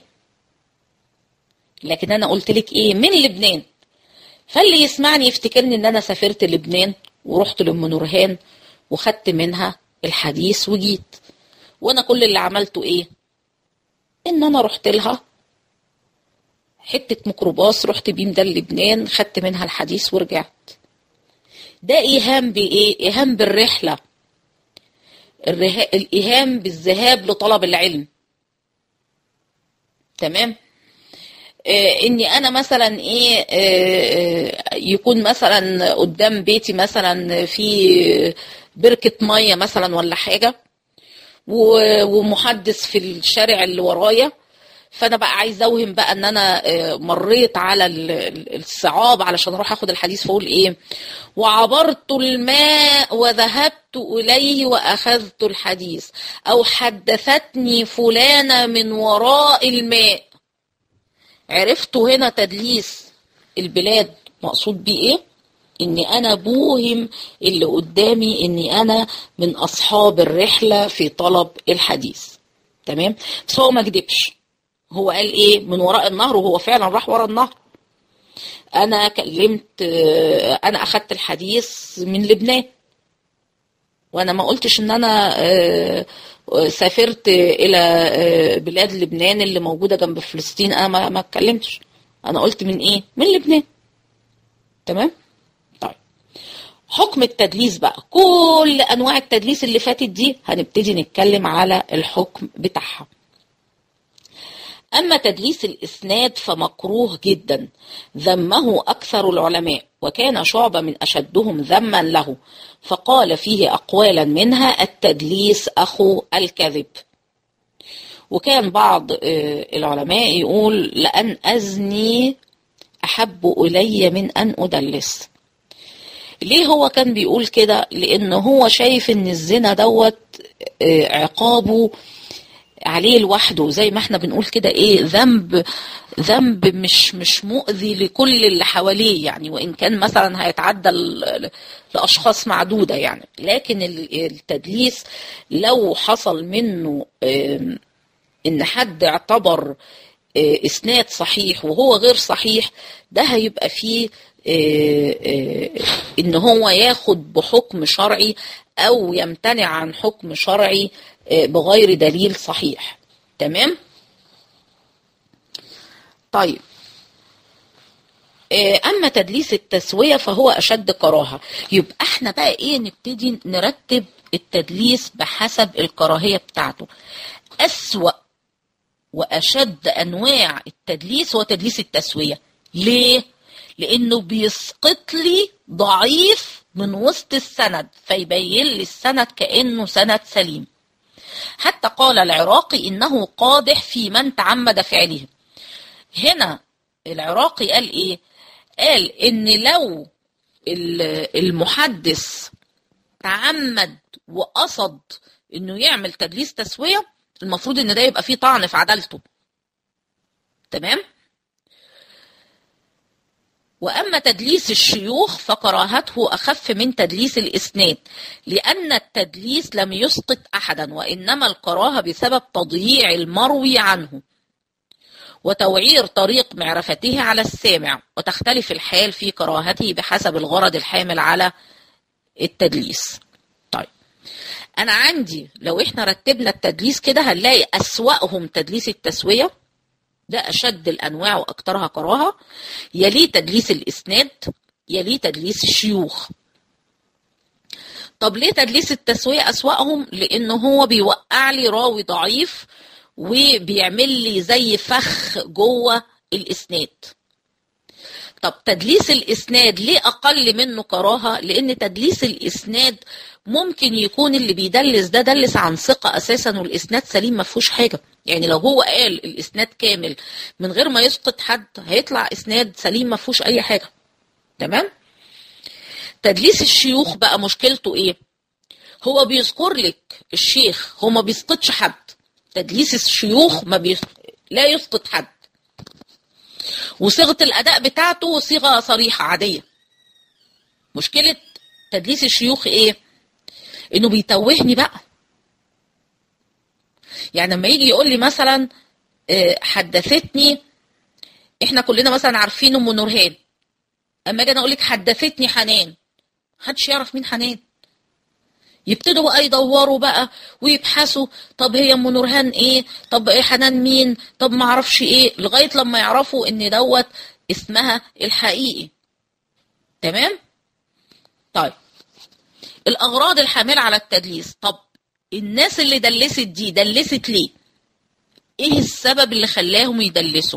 لكن انا قلت لك ايه من لبنان فاللي يسمعني يفتكرني ان انا سافرت لبنان ورحت لام نورهان وخدت منها الحديث وجيت وانا كل اللي عملته ايه ان انا رحت لها حتة ميكروباص رحت بيه مدى لبنان خدت منها الحديث ورجعت ده ايهام بايه ايهام بالرحلة الره... الايهام بالذهاب لطلب العلم تمام آه اني انا مثلا ايه آه يكون مثلا قدام بيتي مثلا في بركة مية مثلا ولا حاجة ومحدث في الشارع اللي ورايا فانا بقى عايزه اوهم بقى ان انا مريت على الصعاب علشان اروح اخد الحديث فاقول ايه وعبرت الماء وذهبت اليه واخذت الحديث او حدثتني فلانه من وراء الماء عرفتوا هنا تدليس البلاد مقصود بيه ايه اني انا بوهم اللي قدامي اني انا من اصحاب الرحله في طلب الحديث تمام بس هو ما كدبش هو قال ايه من وراء النهر وهو فعلا راح وراء النهر انا كلمت انا اخدت الحديث من لبنان وانا ما قلتش ان انا سافرت الى بلاد لبنان اللي موجوده جنب فلسطين انا ما اتكلمتش انا قلت من ايه من لبنان تمام طيب حكم التدليس بقى كل انواع التدليس اللي فاتت دي هنبتدي نتكلم على الحكم بتاعها أما تدليس الإسناد فمكروه جدا ذمه أكثر العلماء وكان شعبة من أشدهم ذما له فقال فيه أقوالا منها التدليس أخو الكذب وكان بعض العلماء يقول لأن أزني أحب إلي من أن أدلس ليه هو كان بيقول كده لأن هو شايف أن الزنا دوت عقابه عليه لوحده زي ما احنا بنقول كده ايه ذنب ذنب مش مش مؤذي لكل اللي حواليه يعني وان كان مثلا هيتعدى لاشخاص معدوده يعني لكن التدليس لو حصل منه ان حد اعتبر اسناد صحيح وهو غير صحيح ده هيبقى فيه ان هو ياخد بحكم شرعي او يمتنع عن حكم شرعي بغير دليل صحيح تمام طيب اما تدليس التسويه فهو اشد كراهه يبقى احنا بقى ايه نبتدي نرتب التدليس بحسب الكراهيه بتاعته اسوا واشد انواع التدليس هو تدليس التسويه ليه لانه بيسقط لي ضعيف من وسط السند فيبين لي السند كانه سند سليم حتى قال العراقي انه قادح في من تعمد فعله هنا العراقي قال ايه قال ان لو المحدث تعمد وقصد انه يعمل تدليس تسويه المفروض ان ده يبقى فيه طعن في عدالته تمام واما تدليس الشيوخ فكراهته اخف من تدليس الاسناد لان التدليس لم يسقط احدا وانما الكراهه بسبب تضييع المروي عنه وتوعير طريق معرفته على السامع وتختلف الحال في كراهته بحسب الغرض الحامل على التدليس طيب انا عندي لو احنا رتبنا التدليس كده هنلاقي اسواهم تدليس التسويه ده أشد الأنواع وأكثرها كراهة يليه تدليس الإسناد يليه تدليس الشيوخ طب ليه تدليس التسوية أسوأهم لأنه هو بيوقع لي راوي ضعيف وبيعمل لي زي فخ جوه الإسناد طب تدليس الإسناد ليه أقل منه كراهة لأن تدليس الإسناد ممكن يكون اللي بيدلس ده دلس عن ثقة أساسا والإسناد سليم ما فيهوش حاجة يعني لو هو قال الإسناد كامل من غير ما يسقط حد هيطلع إسناد سليم ما فيهوش أي حاجة تمام تدليس الشيوخ بقى مشكلته إيه هو بيذكر لك الشيخ هو ما بيسقطش حد تدليس الشيوخ ما بي... لا يسقط حد وصيغه الاداء بتاعته صيغه صريحه عاديه مشكله تدليس الشيوخ ايه انه بيتوهني بقى يعني لما يجي يقول لي مثلا حدثتني احنا كلنا مثلا عارفين ام نورهان اما اجي انا اقول لك حدثتني حنان محدش يعرف مين حنان يبتدوا بقى يدوروا بقى ويبحثوا طب هي ام نورهان ايه طب ايه حنان مين طب ما اعرفش ايه لغايه لما يعرفوا ان دوت اسمها الحقيقي تمام طيب الاغراض الحامله على التدليس طب الناس اللي دلست دي دلست ليه ايه السبب اللي خلاهم يدلسوا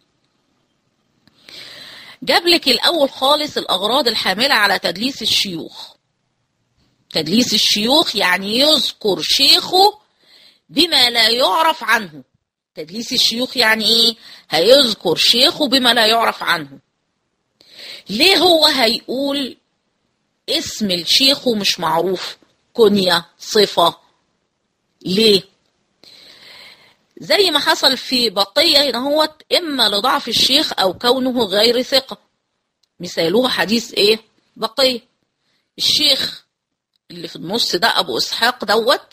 جاب لك الاول خالص الاغراض الحامله على تدليس الشيوخ تدليس الشيوخ يعني يذكر شيخه بما لا يعرف عنه تدليس الشيوخ يعني ايه هيذكر شيخه بما لا يعرف عنه ليه هو هيقول اسم الشيخ مش معروف كنية صفة ليه زي ما حصل في بقية هنا هو إما لضعف الشيخ أو كونه غير ثقة مثاله حديث إيه بقية الشيخ اللي في النص ده أبو إسحاق دوت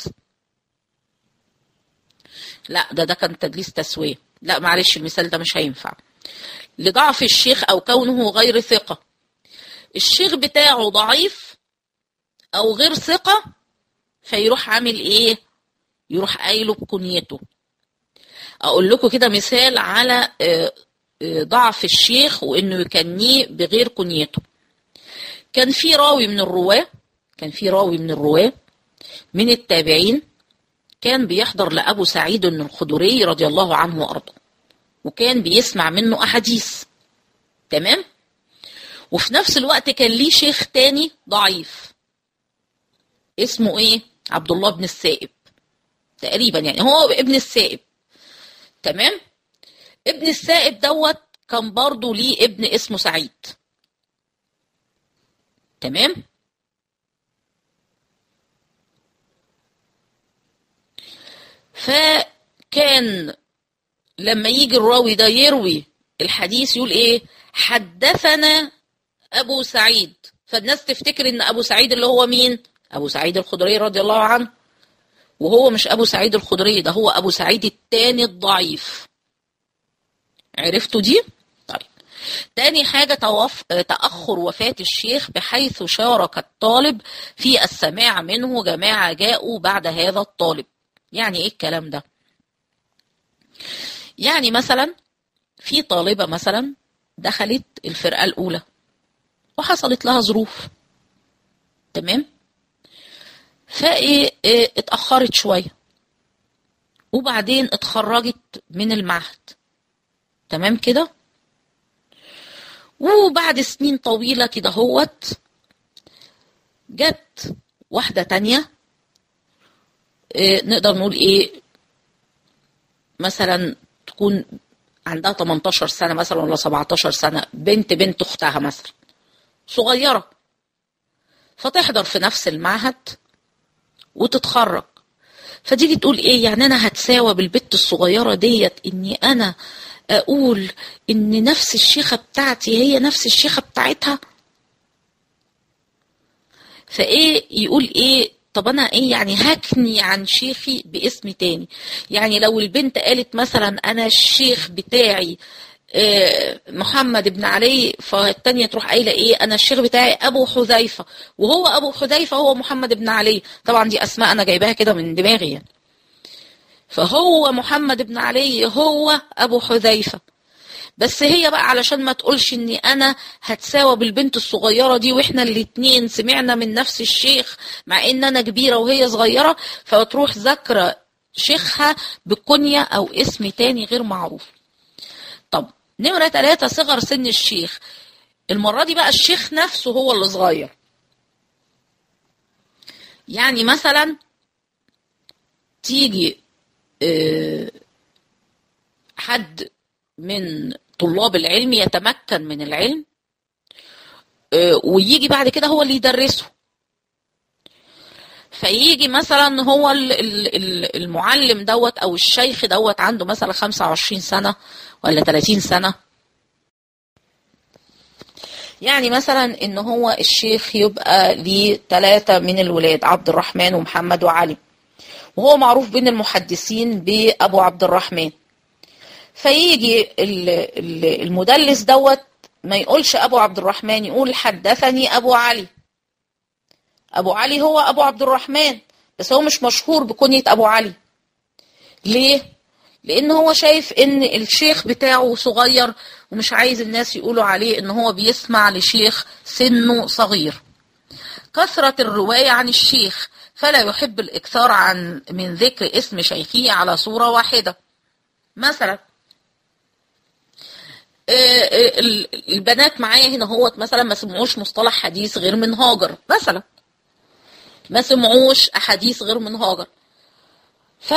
لا ده ده كان تدليس تسوية لا معلش المثال ده مش هينفع لضعف الشيخ أو كونه غير ثقة الشيخ بتاعه ضعيف أو غير ثقة فيروح عامل إيه يروح قايله بكنيته اقول لكم كده مثال على ضعف الشيخ وانه يكنيه بغير كنيته كان في راوي من الرواه كان في راوي من الرواه من التابعين كان بيحضر لابو سعيد الخدري رضي الله عنه وارضاه وكان بيسمع منه احاديث تمام وفي نفس الوقت كان ليه شيخ تاني ضعيف اسمه ايه عبد الله بن السائب تقريبا يعني هو ابن السائب تمام ابن السائب دوت كان برضه ليه ابن اسمه سعيد تمام فكان لما يجي الراوي ده يروي الحديث يقول ايه حدثنا ابو سعيد فالناس تفتكر ان ابو سعيد اللي هو مين ابو سعيد الخدري رضي الله عنه وهو مش ابو سعيد الخدري ده هو ابو سعيد التاني الضعيف عرفتوا دي طيب تاني حاجة توف... تأخر وفاة الشيخ بحيث شارك الطالب في السماع منه جماعة جاءوا بعد هذا الطالب يعني ايه الكلام ده يعني مثلا في طالبة مثلا دخلت الفرقة الأولى وحصلت لها ظروف تمام فايه اتأخرت شوية وبعدين اتخرجت من المعهد تمام كده وبعد سنين طويلة كده هوت جت واحدة تانية اه نقدر نقول ايه مثلا تكون عندها 18 سنة مثلا ولا 17 سنة بنت بنت اختها مثلا صغيرة فتحضر في نفس المعهد وتتخرج فتيجي تقول ايه يعني انا هتساوى بالبت الصغيره ديت اني انا اقول ان نفس الشيخه بتاعتي هي نفس الشيخه بتاعتها فايه يقول ايه طب انا ايه يعني هكني عن شيخي باسم تاني يعني لو البنت قالت مثلا انا الشيخ بتاعي محمد بن علي فالتانية تروح قايلة ايه انا الشيخ بتاعي ابو حذيفة وهو ابو حذيفة هو محمد بن علي طبعا دي اسماء انا جايباها كده من دماغي يعني فهو محمد بن علي هو ابو حذيفة بس هي بقى علشان ما تقولش اني انا هتساوى بالبنت الصغيرة دي واحنا الاتنين سمعنا من نفس الشيخ مع ان انا كبيرة وهي صغيرة فتروح ذاكرة شيخها بكنية او اسم تاني غير معروف طب نمرة ثلاثة صغر سن الشيخ المرة دي بقى الشيخ نفسه هو اللي صغير يعني مثلا تيجي حد من طلاب العلم يتمكن من العلم ويجي بعد كده هو اللي يدرسه فيجي مثلا هو المعلم دوت او الشيخ دوت عنده مثلا 25 سنه ولا 30 سنه يعني مثلا ان هو الشيخ يبقى ليه ثلاثه من الولاد عبد الرحمن ومحمد وعلي وهو معروف بين المحدثين بابو عبد الرحمن فيجي المدلس دوت ما يقولش ابو عبد الرحمن يقول حدثني ابو علي ابو علي هو ابو عبد الرحمن بس هو مش مشهور بكنية ابو علي ليه لان هو شايف ان الشيخ بتاعه صغير ومش عايز الناس يقولوا عليه ان هو بيسمع لشيخ سنه صغير كثرة الرواية عن الشيخ فلا يحب الإكثار عن من ذكر اسم شيخه على صورة واحدة مثلا البنات معايا هنا هوت مثلا ما سمعوش مصطلح حديث غير من هاجر مثلا ما سمعوش أحاديث غير من هاجر ف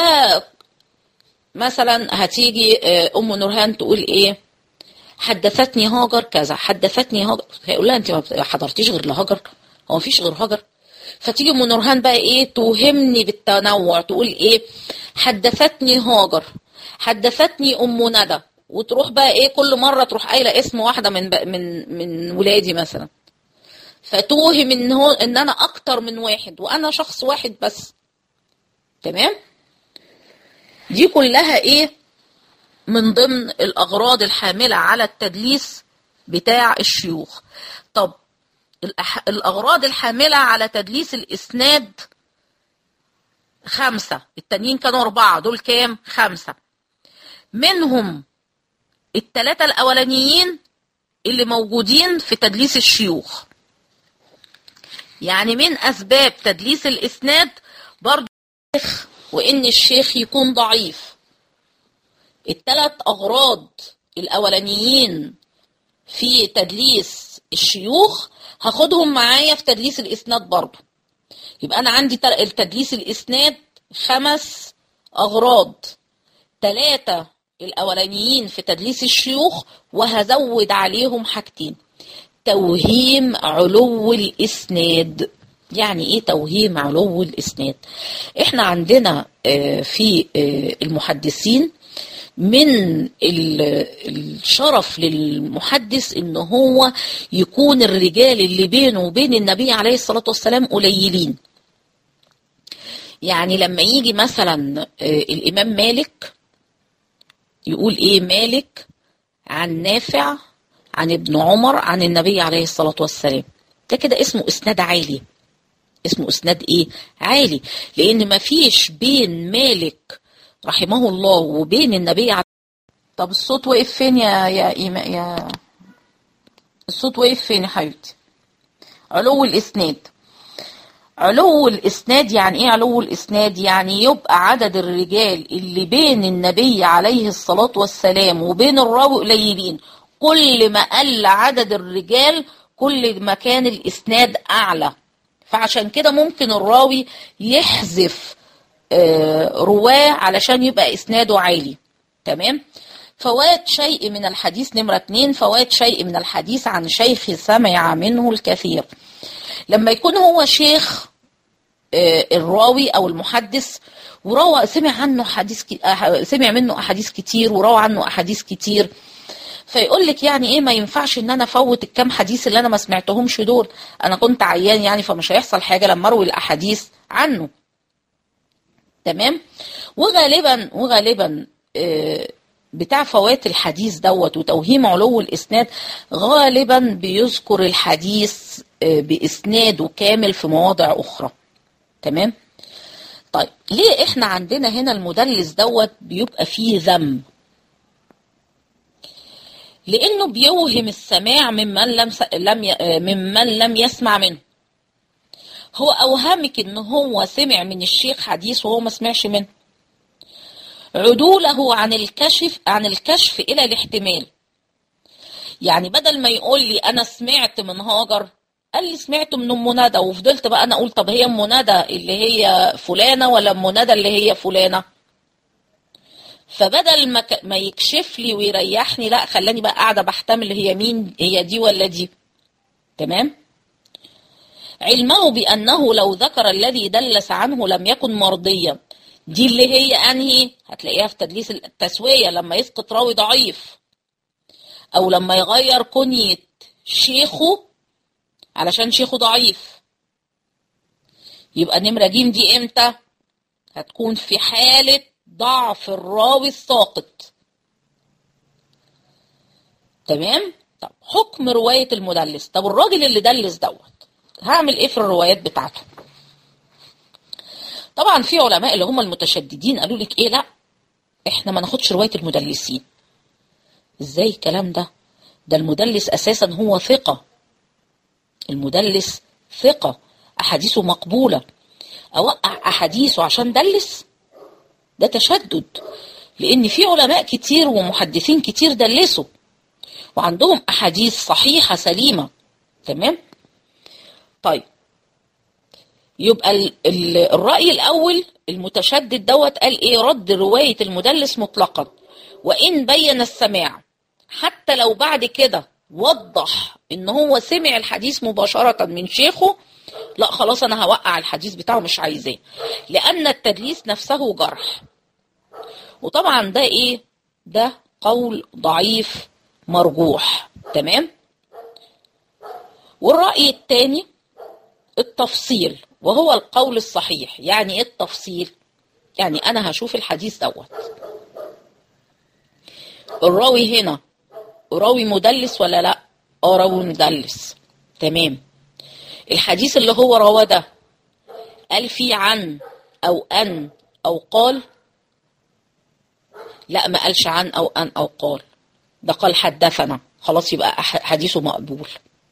مثلا هتيجي أم نورهان تقول إيه حدثتني هاجر كذا حدثتني هاجر هيقول لها أنت ما حضرتيش غير لهاجر هو مفيش غير هاجر فتيجي ام نورهان بقى ايه توهمني بالتنوع تقول ايه حدثتني هاجر حدثتني ام ندى وتروح بقى ايه كل مره تروح قايله اسم واحده من من من ولادي مثلا فتوهم ان هو ان انا اكتر من واحد وانا شخص واحد بس تمام دي كلها ايه من ضمن الاغراض الحامله على التدليس بتاع الشيوخ طب الأغراض الحاملة على تدليس الإسناد خمسة التانيين كانوا أربعة دول كام؟ خمسة منهم التلاتة الأولانيين اللي موجودين في تدليس الشيوخ يعني من أسباب تدليس الإسناد برضو الشيخ وإن الشيخ يكون ضعيف التلات أغراض الأولانيين في تدليس الشيوخ هاخدهم معايا في تدليس الإسناد برضو يبقى أنا عندي التدليس الإسناد خمس أغراض ثلاثة الأولانيين في تدليس الشيوخ وهزود عليهم حاجتين توهيم علو الإسناد يعني ايه توهيم علو الإسناد احنا عندنا في المحدثين من الشرف للمحدث ان هو يكون الرجال اللي بينه وبين النبي عليه الصلاة والسلام قليلين يعني لما يجي مثلا الامام مالك يقول ايه مالك عن نافع عن ابن عمر عن النبي عليه الصلاة والسلام ده كده اسمه اسناد عالي اسمه اسناد ايه عالي لان مفيش بين مالك رحمه الله وبين النبي عليه طب الصوت وقف فين يا يا إيما يا الصوت وقف فين يا حبيبتي علو الاسناد علو الاسناد يعني ايه علو الاسناد يعني يبقى عدد الرجال اللي بين النبي عليه الصلاة والسلام وبين الراوي قليلين كل ما قل عدد الرجال كل ما كان الاسناد اعلى فعشان كده ممكن الراوي يحذف رواه علشان يبقى اسناده عالي تمام فوات شيء من الحديث نمرة اتنين فوات شيء من الحديث عن شيخ سمع منه الكثير لما يكون هو شيخ الراوي او المحدث وروى سمع عنه حديث سمع منه احاديث كتير وروى عنه احاديث كتير فيقول لك يعني ايه ما ينفعش ان انا افوت الكام حديث اللي انا ما سمعتهمش دول انا كنت عيان يعني فمش هيحصل حاجه لما اروي الاحاديث عنه تمام وغالبا وغالبا بتاع فوات الحديث دوت وتوهيم علو الاسناد غالبا بيذكر الحديث باسناده كامل في مواضع اخرى تمام طيب ليه احنا عندنا هنا المدلس دوت بيبقى فيه ذم لانه بيوهم السماع ممن لم لم ممن لم يسمع منه هو اوهمك ان هو سمع من الشيخ حديث وهو ما سمعش منه عدوله عن الكشف عن الكشف الى الاحتمال يعني بدل ما يقول لي انا سمعت من هاجر قال لي سمعت من ام ندى وفضلت بقى انا اقول طب هي ام ندى اللي هي فلانه ولا ام ندى اللي هي فلانه فبدل ما ما يكشف لي ويريحني لا خلاني بقى قاعده بحتمل هي مين هي دي ولا دي تمام علمه بانه لو ذكر الذي دلس عنه لم يكن مرضيا دي اللي هي انهي هتلاقيها في تدليس التسويه لما يسقط راوي ضعيف او لما يغير كنيه شيخه علشان شيخه ضعيف يبقى نمره ج دي امتى هتكون في حاله ضعف الراوي الساقط تمام طب حكم روايه المدلس طب الراجل اللي دلس دوت هعمل ايه في الروايات بتاعته طبعا في علماء اللي هم المتشددين قالوا لك ايه لا احنا ما ناخدش روايه المدلسين ازاي الكلام ده ده المدلس اساسا هو ثقه المدلس ثقه احاديثه مقبوله اوقع احاديثه عشان دلس ده تشدد لان في علماء كتير ومحدثين كتير دلسوا وعندهم احاديث صحيحه سليمه تمام طيب يبقى ال ال الراي الاول المتشدد دوت قال ايه رد روايه المدلس مطلقا وان بين السماع حتى لو بعد كده وضح ان هو سمع الحديث مباشره من شيخه لا خلاص انا هوقع الحديث بتاعه مش عايزاه لان التدليس نفسه جرح وطبعا ده ايه ده قول ضعيف مرجوح تمام والرأي الثاني التفصيل وهو القول الصحيح يعني ايه التفصيل يعني انا هشوف الحديث دوت الراوي هنا راوي مدلس ولا لا اه راوي مدلس تمام الحديث اللي هو رواه ده قال فيه عن او ان او قال لا ما قالش عن او ان او قال ده قال حدثنا خلاص يبقى حديثه مقبول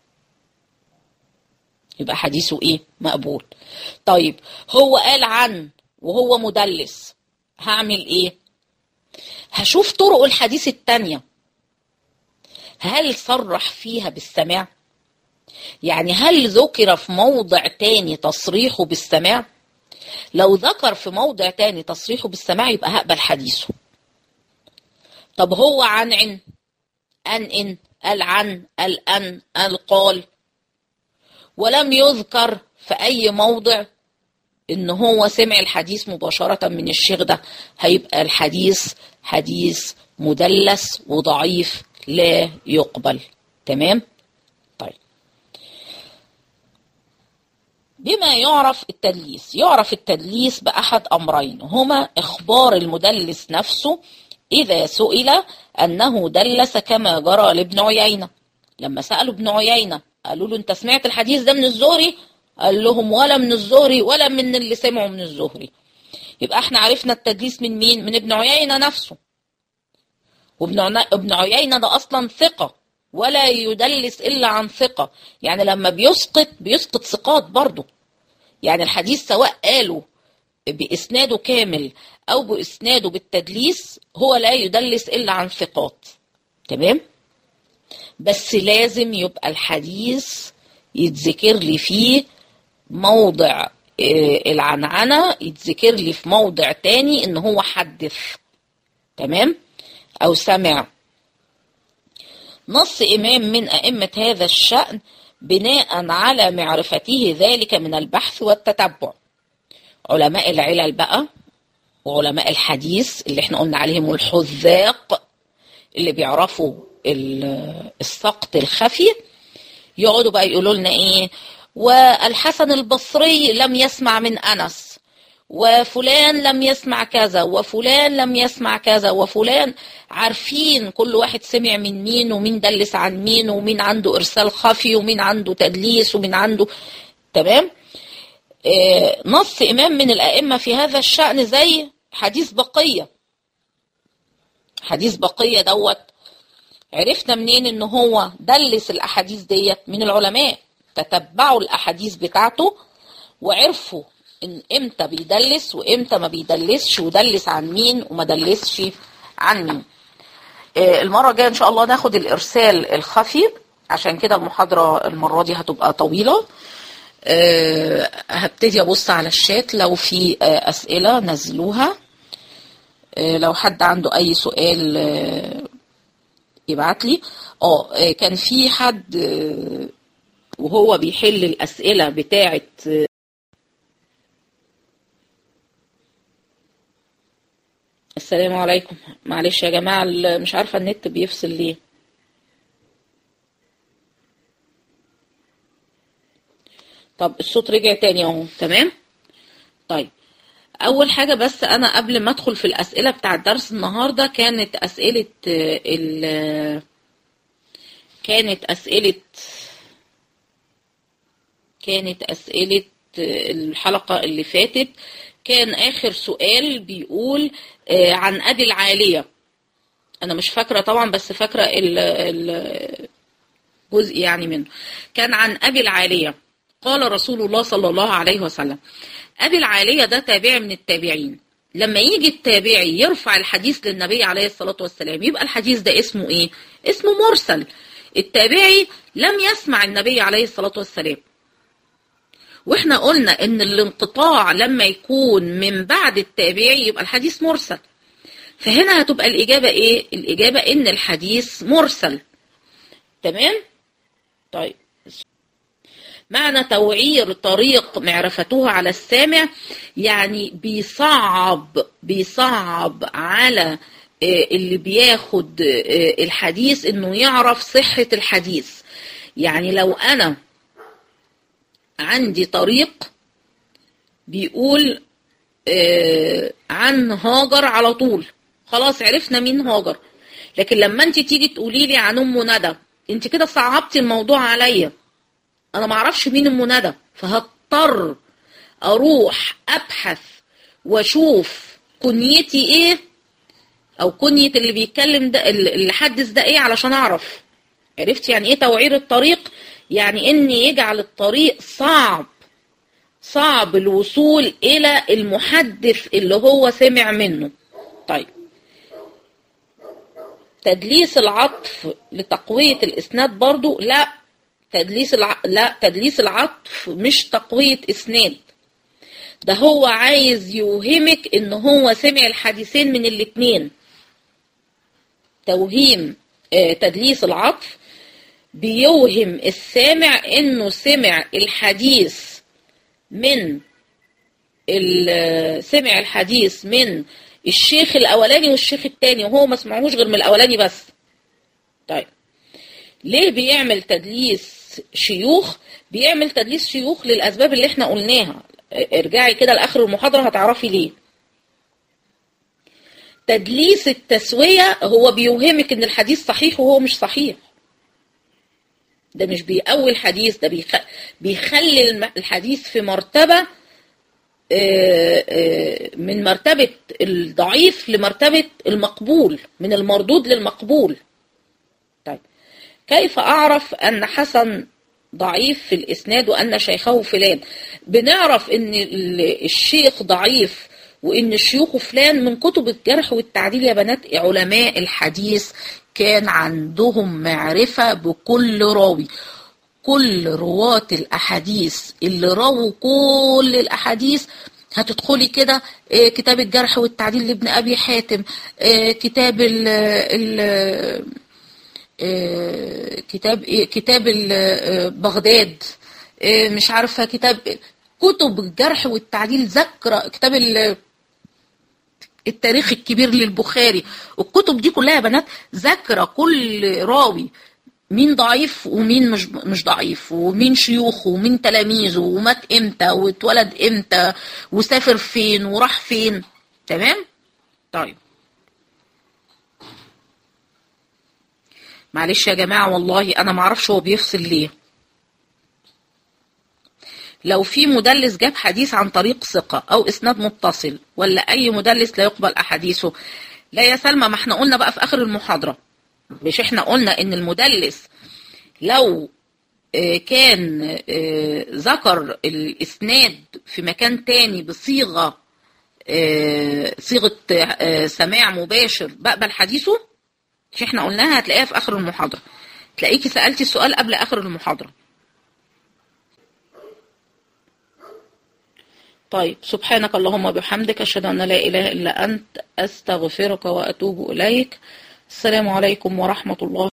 يبقى حديثه ايه مقبول طيب هو قال عن وهو مدلس هعمل ايه هشوف طرق الحديث التانية هل صرح فيها بالسماع يعني هل ذكر في موضع تاني تصريحه بالسماع لو ذكر في موضع تاني تصريحه بالسماع يبقى هقبل حديثه طب هو عن عن أن إن قال عن قال أن قال قال ولم يذكر في أي موضع إن هو سمع الحديث مباشرة من الشيخ ده هيبقى الحديث حديث مدلس وضعيف لا يقبل تمام طيب بما يعرف التدليس يعرف التدليس بأحد أمرين هما إخبار المدلس نفسه إذا سئل أنه دلس كما جرى لابن عيينة لما سألوا ابن عيينة قالوا له أنت سمعت الحديث ده من الزهري قال لهم ولا من الزهري ولا من اللي سمعوا من الزهري يبقى احنا عرفنا التدليس من مين من ابن عيينة نفسه وابن ابن عيينة ده أصلا ثقة ولا يدلس إلا عن ثقة يعني لما بيسقط بيسقط ثقات برضه يعني الحديث سواء قالوا بإسناده كامل أو بإسناده بالتدليس هو لا يدلس إلا عن ثقات تمام بس لازم يبقى الحديث يتذكر لي فيه موضع العنعنة يتذكر لي في موضع تاني إن هو حدث تمام أو سمع نص إمام من أئمة هذا الشأن بناء على معرفته ذلك من البحث والتتبع علماء العلل بقى وعلماء الحديث اللي احنا قلنا عليهم الحذاق اللي بيعرفوا السقط الخفي يقعدوا بقى يقولوا لنا ايه والحسن البصري لم يسمع من انس وفلان لم يسمع كذا وفلان لم يسمع كذا وفلان عارفين كل واحد سمع من مين ومين دلس عن مين ومين عنده ارسال خفي ومين عنده تدليس ومين عنده تمام آه نص امام من الائمه في هذا الشان زي حديث بقيه حديث بقيه دوت عرفنا منين ان هو دلس الاحاديث ديت من العلماء تتبعوا الاحاديث بتاعته وعرفوا ان امتى بيدلس وامتى ما بيدلسش ودلس عن مين وما دلسش عن مين المره الجايه ان شاء الله ناخد الارسال الخفي عشان كده المحاضره المره دي هتبقى طويله أه هبتدي ابص على الشات لو في أه اسئله نزلوها أه لو حد عنده اي سؤال يبعت لي اه كان في حد وهو بيحل الاسئله بتاعه السلام عليكم معلش يا جماعه مش عارفه النت بيفصل ليه طب الصوت رجع تاني اهو تمام طيب اول حاجه بس انا قبل ما ادخل في الاسئله بتاع درس النهارده كانت اسئله ال كانت اسئله كانت أسئلة الحلقة اللي فاتت كان آخر سؤال بيقول عن أبي العالية أنا مش فاكرة طبعا بس فاكرة الجزء يعني منه كان عن أبي العالية قال رسول الله صلى الله عليه وسلم أبي العالية ده تابع من التابعين لما يجي التابعي يرفع الحديث للنبي عليه الصلاة والسلام يبقى الحديث ده اسمه ايه اسمه مرسل التابعي لم يسمع النبي عليه الصلاة والسلام واحنا قلنا ان الانقطاع لما يكون من بعد التابعي يبقى الحديث مرسل فهنا هتبقى الإجابة ايه الإجابة ان الحديث مرسل تمام طيب معنى توعير طريق معرفته على السامع يعني بيصعب بيصعب على اللي بياخد الحديث انه يعرف صحة الحديث يعني لو انا عندي طريق بيقول عن هاجر على طول خلاص عرفنا مين هاجر لكن لما انت تيجي تقولي لي عن ام ندى انت كده صعبتي الموضوع عليا انا ما اعرفش مين ام ندى فهضطر اروح ابحث واشوف كنيتي ايه او كنية اللي بيتكلم ده اللي حدث ده ايه علشان اعرف عرفت يعني ايه توعير الطريق يعني ان يجعل الطريق صعب صعب الوصول الى المحدث اللي هو سمع منه طيب تدليس العطف لتقوية الاسناد برضو لا تدليس الع... لا تدليس العطف مش تقوية اسناد ده هو عايز يوهمك ان هو سمع الحديثين من الاتنين توهيم آه تدليس العطف بيوهم السامع انه سمع الحديث من سمع الحديث من الشيخ الاولاني والشيخ التاني وهو ما سمعهوش غير من الاولاني بس طيب ليه بيعمل تدليس شيوخ بيعمل تدليس شيوخ للاسباب اللي احنا قلناها ارجعي كده لاخر المحاضره هتعرفي ليه تدليس التسويه هو بيوهمك ان الحديث صحيح وهو مش صحيح ده مش بيقوي الحديث ده بيخ... بيخلي الحديث في مرتبه من مرتبه الضعيف لمرتبه المقبول من المردود للمقبول طيب كيف أعرف أن حسن ضعيف في الإسناد وأن شيخه فلان بنعرف أن الشيخ ضعيف وأن شيوخه فلان من كتب الجرح والتعديل يا بنات علماء الحديث كان عندهم معرفة بكل راوي كل رواة الأحاديث اللي رووا كل الأحاديث هتدخلي كده كتاب الجرح والتعديل لابن أبي حاتم كتاب ال ال كتاب كتاب بغداد مش عارفه كتاب كتب الجرح والتعديل ذكر كتاب التاريخ الكبير للبخاري الكتب دي كلها يا بنات ذاكره كل راوي مين ضعيف ومين مش مش ضعيف ومين شيوخه ومين تلاميذه ومات امتى واتولد امتى وسافر فين وراح فين تمام طيب معلش يا جماعة والله أنا معرفش هو بيفصل ليه لو في مدلس جاب حديث عن طريق ثقة أو إسناد متصل ولا أي مدلس لا يقبل أحاديثه لا يا سلمى ما احنا قلنا بقى في آخر المحاضرة مش احنا قلنا إن المدلس لو كان ذكر الإسناد في مكان تاني بصيغة صيغة سماع مباشر بقبل حديثه مش احنا قلناها هتلاقيها في اخر المحاضرة تلاقيكي سألتي السؤال قبل اخر المحاضرة طيب سبحانك اللهم وبحمدك اشهد ان لا اله الا انت استغفرك واتوب اليك السلام عليكم ورحمة الله